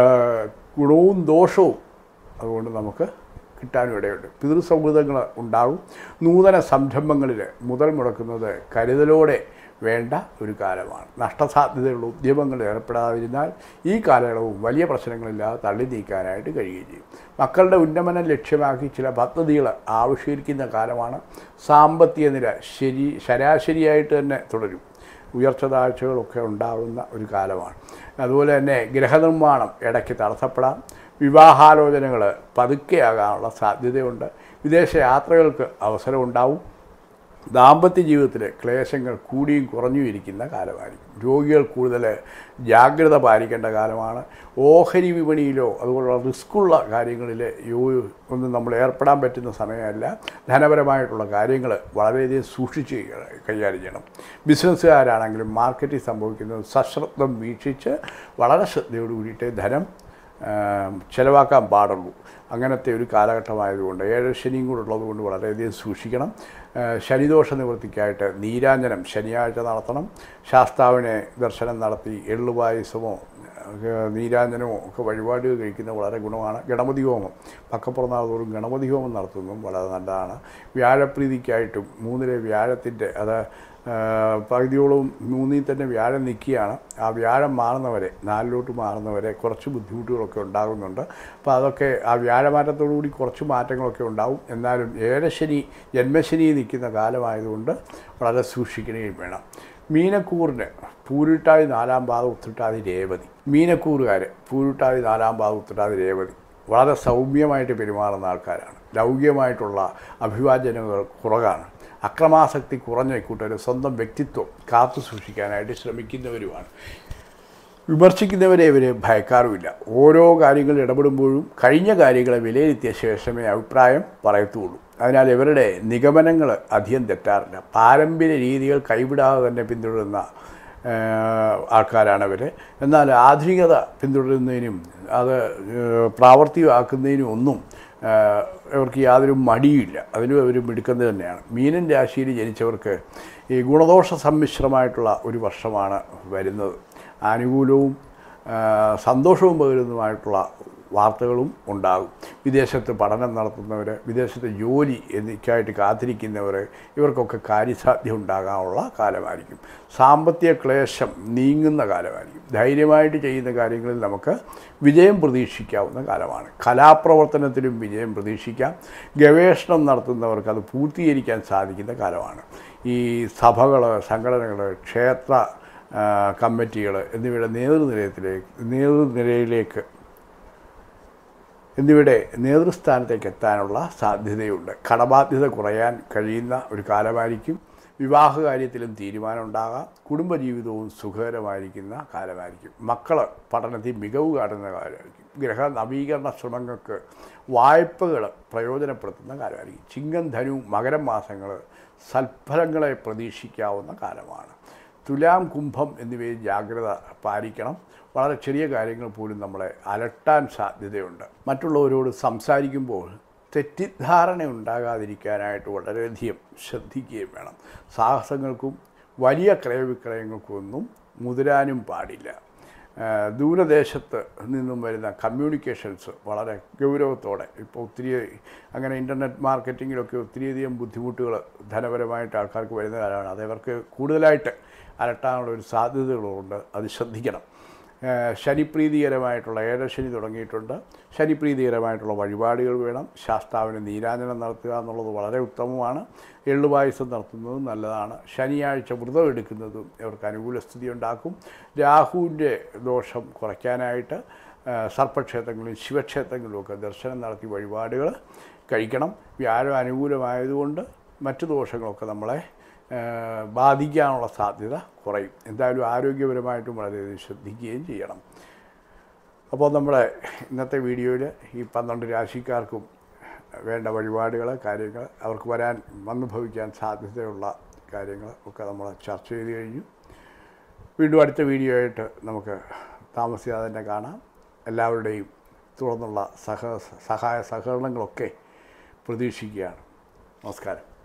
ഗുണവും ദോഷവും അതുകൊണ്ട് നമുക്ക് കിട്ടാനും ഇടയുണ്ട് പിതൃസൗഹൃദങ്ങൾ ഉണ്ടാകും നൂതന സംരംഭങ്ങളിൽ മുതൽ മുടക്കുന്നത് കരുതലോടെ വേണ്ട ഒരു കാലമാണ് നഷ്ടസാധ്യതയുള്ള ഉദ്യമങ്ങളിൽ ഏർപ്പെടാതിരുന്നാൽ ഈ കാലയളവും വലിയ പ്രശ്നങ്ങളില്ലാതെ തള്ളി നീക്കാനായിട്ട് കഴിയുകയും ചെയ്യും മക്കളുടെ ഉന്നമനം ലക്ഷ്യമാക്കി ചില പദ്ധതികൾ ആവിഷ്കരിക്കുന്ന കാലമാണ് സാമ്പത്തിക നില ശരി ശരാശരിയായിട്ട് തന്നെ തുടരും ഉയർച്ച താഴ്ചകളൊക്കെ ഉണ്ടാകുന്ന ഒരു കാലമാണ് അതുപോലെ തന്നെ ഗ്രഹനിർമ്മാണം ഇടയ്ക്ക് തടസ്സപ്പെടാം വിവാഹാലോചനകൾ പതുക്കെയാകാനുള്ള സാധ്യതയുണ്ട് വിദേശ യാത്രകൾക്ക് അവസരമുണ്ടാവും ദാമ്പത്യ ജീവിതത്തിലെ ക്ലേശങ്ങൾ കൂടിയും കുറഞ്ഞും ഇരിക്കുന്ന കാലമായിരിക്കും രോഗികൾ കൂടുതൽ ജാഗ്രത പാലിക്കേണ്ട കാലമാണ് ഓഹരി വിപണിയിലോ അതുപോലുള്ള റിസ്ക്കുള്ള കാര്യങ്ങളിൽ യോ ഒന്നും നമ്മൾ ഏർപ്പെടാൻ പറ്റുന്ന സമയമല്ല ധനപരമായിട്ടുള്ള കാര്യങ്ങൾ വളരെയധികം സൂക്ഷിച്ച് കൈകാര്യം ചെയ്യണം ബിസിനസ്സുകാരാണെങ്കിലും മാർക്കറ്റിൽ സംഭവിക്കുന്നത് സശ്രദ്ധം വീക്ഷിച്ച് വളരെ ശ്രദ്ധയോട് കൂടിയിട്ട് ധനം ചിലവാക്കാൻ പാടുള്ളൂ അങ്ങനത്തെ ഒരു കാലഘട്ടമായതുകൊണ്ട് ഏഴ് ശനിയും കൂടെ ഉള്ളതുകൊണ്ട് വളരെയധികം സൂക്ഷിക്കണം ശനിദോഷ നിവൃത്തിക്കായിട്ട് നീരാഞ്ജനം ശനിയാഴ്ച നടത്തണം ശാസ്താവിനെ ദർശനം നടത്തി എള്ളുപായസമോ നീരാഞ്ജനമോ ഒക്കെ വഴിപാടുകൾ കഴിക്കുന്നത് വളരെ ഗുണമാണ് ഗണപതി ഹോമം പക്കപ്പുറന്നാളോറും ഗണപതി ഹോമം നടത്തുന്നതും വളരെ നല്ലതാണ് വ്യാഴപ്രീതിക്കായിട്ടും മൂന്നിലെ വ്യാഴത്തിൻ്റെ അത് പകുതിയോളം മൂന്നിൽ തന്നെ വ്യാഴം നിൽക്കുകയാണ് ആ വ്യാഴം മാറുന്നവരെ നാലിലോട്ട് മാറുന്നവരെ കുറച്ച് ബുദ്ധിമുട്ടുകളൊക്കെ ഉണ്ടാകുന്നുണ്ട് അപ്പോൾ അതൊക്കെ ആ വ്യാഴമാറ്റത്തോടുകൂടി കുറച്ച് മാറ്റങ്ങളൊക്കെ ഉണ്ടാവും എന്നാലും ഏഴശനി ജന്മശനി നിൽക്കുന്ന കാലമായതുകൊണ്ട് വളരെ സൂക്ഷിക്കുകയും വേണം മീനക്കൂറിന് പൂരിട്ടാതി നാലാം ഭാഗം ഉത്തിട്ടാതി രേവതി മീനക്കൂറുകാർ പൂരിട്ടാതി നാലാം ഭാഗം ഉത്തിട്ടാതി രേവതി വളരെ സൗമ്യമായിട്ട് പെരുമാറുന്ന ആൾക്കാരാണ് ലൗകികമായിട്ടുള്ള അഭിവാചനങ്ങൾ കുറവാണ് അക്രമാസക്തി കുറഞ്ഞ ഇക്കൂട്ടർ സ്വന്തം വ്യക്തിത്വം കാത്തു സൂക്ഷിക്കാനായിട്ട് ശ്രമിക്കുന്നവരുമാണ് വിമർശിക്കുന്നവരെ ഇവർ ഭയക്കാറുമില്ല ഓരോ കാര്യങ്ങളിൽ ഇടപെടുമ്പോഴും കഴിഞ്ഞ കാര്യങ്ങളെ വിലയിരുത്തിയ ശേഷമേ അഭിപ്രായം പറയത്തുള്ളൂ അതിനാൽ ഇവരുടെ നിഗമനങ്ങൾ അധികം തെറ്റാറില്ല പാരമ്പര്യ രീതികൾ കൈവിടാതെ തന്നെ പിന്തുടരുന്ന ആൾക്കാരാണ് അവർ എന്നാൽ ആധുനികത പിന്തുടരുന്നതിനും അത് പ്രാവർത്തികമാക്കുന്നതിനും ഒന്നും അവർക്ക് യാതൊരു മടിയുമില്ല അതിനും അവർ മിടുക്കുന്നത് തന്നെയാണ് മീനൻ രാശിയിൽ ജനിച്ചവർക്ക് ഈ ഗുണദോഷ സമ്മിശ്രമായിട്ടുള്ള ഒരു വർഷമാണ് വരുന്നത് അനുകൂലവും സന്തോഷവും പകരുന്നതുമായിട്ടുള്ള വാർത്തകളും ഉണ്ടാകും വിദേശത്ത് പഠനം നടത്തുന്നവർ വിദേശത്ത് ജോലി എന്നിക്കായിട്ട് കാത്തിരിക്കുന്നവർ ഇവർക്കൊക്കെ കാര്യസാധ്യം ഉണ്ടാകാനുള്ള കാലമായിരിക്കും സാമ്പത്തിക ക്ലേശം നീങ്ങുന്ന കാലമായിരിക്കും ധൈര്യമായിട്ട് ചെയ്യുന്ന കാര്യങ്ങളിൽ നമുക്ക് വിജയം പ്രതീക്ഷിക്കാവുന്ന കാലമാണ് കലാപ്രവർത്തനത്തിലും വിജയം പ്രതീക്ഷിക്കാം ഗവേഷണം നടത്തുന്നവർക്ക് അത് പൂർത്തീകരിക്കാൻ സാധിക്കുന്ന കാലമാണ് ഈ സഭകൾ സംഘടനകൾ ക്ഷേത്ര കമ്മിറ്റികൾ എന്നിവയുടെ നേതൃനിലയത്തിലേക്ക് നേതൃനിരയിലേക്ക് എന്നിവയുടെ നേതൃസ്ഥാനത്തേക്ക് എത്താനുള്ള സാധ്യതയുണ്ട് കടബാധ്യത കുറയാൻ കഴിയുന്ന ഒരു കാലമായിരിക്കും വിവാഹകാര്യത്തിലും തീരുമാനം ഉണ്ടാകാം കുടുംബജീവിതവും സുഖകരമായിരിക്കുന്ന കാലമായിരിക്കും മക്കൾ പഠനത്തിൽ മികവ് കാട്ടുന്ന കാലമായിരിക്കും ഗ്രഹ നവീകരണ ശ്രമങ്ങൾക്ക് വായ്പകൾ പ്രയോജനപ്പെടുത്തുന്ന കാലമായിരിക്കും ചിങ്ങം ധനു മകരം മാസങ്ങൾ സൽഫലങ്ങളെ പ്രതീക്ഷിക്കാവുന്ന കാലമാണ് തുലാം കുംഭം എന്നിവയിൽ ജാഗ്രത പാലിക്കണം വളരെ ചെറിയ കാര്യങ്ങൾ പോലും നമ്മളെ അലട്ടാൻ സാധ്യതയുണ്ട് മറ്റുള്ളവരോട് സംസാരിക്കുമ്പോൾ തെറ്റിദ്ധാരണ ഉണ്ടാകാതിരിക്കാനായിട്ട് വളരെയധികം ശ്രദ്ധിക്കുകയും വേണം സാഹസങ്ങൾക്കും വലിയ ക്രയവിക്രയങ്ങൾക്കൊന്നും മുതിരാനും പാടില്ല ദൂരദേശത്ത് നിന്നും വരുന്ന കമ്മ്യൂണിക്കേഷൻസ് വളരെ ഗൗരവത്തോടെ ഇപ്പോൾ ഒത്തിരി അങ്ങനെ ഇൻ്റർനെറ്റ് മാർക്കറ്റിങ്ങിലൊക്കെ ഒത്തിരിയധികം ബുദ്ധിമുട്ടുകൾ ധനപരമായിട്ട് ആൾക്കാർക്ക് വരുന്ന കാലമാണ് അതവർക്ക് കൂടുതലായിട്ട് അലട്ടാനുള്ള ഒരു സാധ്യതകളുണ്ട് അത് ശ്രദ്ധിക്കണം ശനിപ്രീതികരമായിട്ടുള്ള ഏഴശനി തുടങ്ങിയിട്ടുണ്ട് ശനിപ്രീതികരമായിട്ടുള്ള വഴിപാടുകൾ വേണം ശാസ്താവിന് നീരാഞ്ജനം നടത്തുക എന്നുള്ളത് വളരെ ഉത്തമമാണ് എള്ളുപായസം നടത്തുന്നതും നല്ലതാണ് ശനിയാഴ്ച വ്രതം എടുക്കുന്നതും ഇവർക്ക് അനുകൂല സ്ഥിതി ഉണ്ടാക്കും രാഹുവിൻ്റെ ദോഷം കുറയ്ക്കാനായിട്ട് സർപ്പക്ഷേത്രങ്ങളിലും ശിവക്ഷേത്രങ്ങളിലുമൊക്കെ ദർശനം നടത്തി വഴിപാടുകൾ കഴിക്കണം വ്യാഴം അനുകൂലമായതുകൊണ്ട് മറ്റു ദോഷങ്ങളൊക്കെ നമ്മളെ ബാധിക്കാനുള്ള സാധ്യത കുറയും എന്തായാലും ആരോഗ്യപരമായിട്ടും വളരെയധികം ശ്രദ്ധിക്കുകയും ചെയ്യണം അപ്പോൾ നമ്മുടെ ഇന്നത്തെ വീഡിയോയിൽ ഈ പന്ത്രണ്ട് രാശിക്കാർക്കും വേണ്ട വഴിപാടുകൾ കാര്യങ്ങൾ അവർക്ക് വരാൻ വന്നു ഭവിക്കാൻ സാധ്യതയുള്ള കാര്യങ്ങൾ ഒക്കെ നമ്മൾ ചർച്ച ചെയ്ത് കഴിഞ്ഞു വീണ്ടും അടുത്ത വീഡിയോ ആയിട്ട് നമുക്ക് താമസിയാതെ തന്നെ കാണാം എല്ലാവരുടെയും തുടർന്നുള്ള സഹ സഹായ സഹകരണങ്ങളൊക്കെ പ്രതീക്ഷിക്കുകയാണ് നമസ്കാരം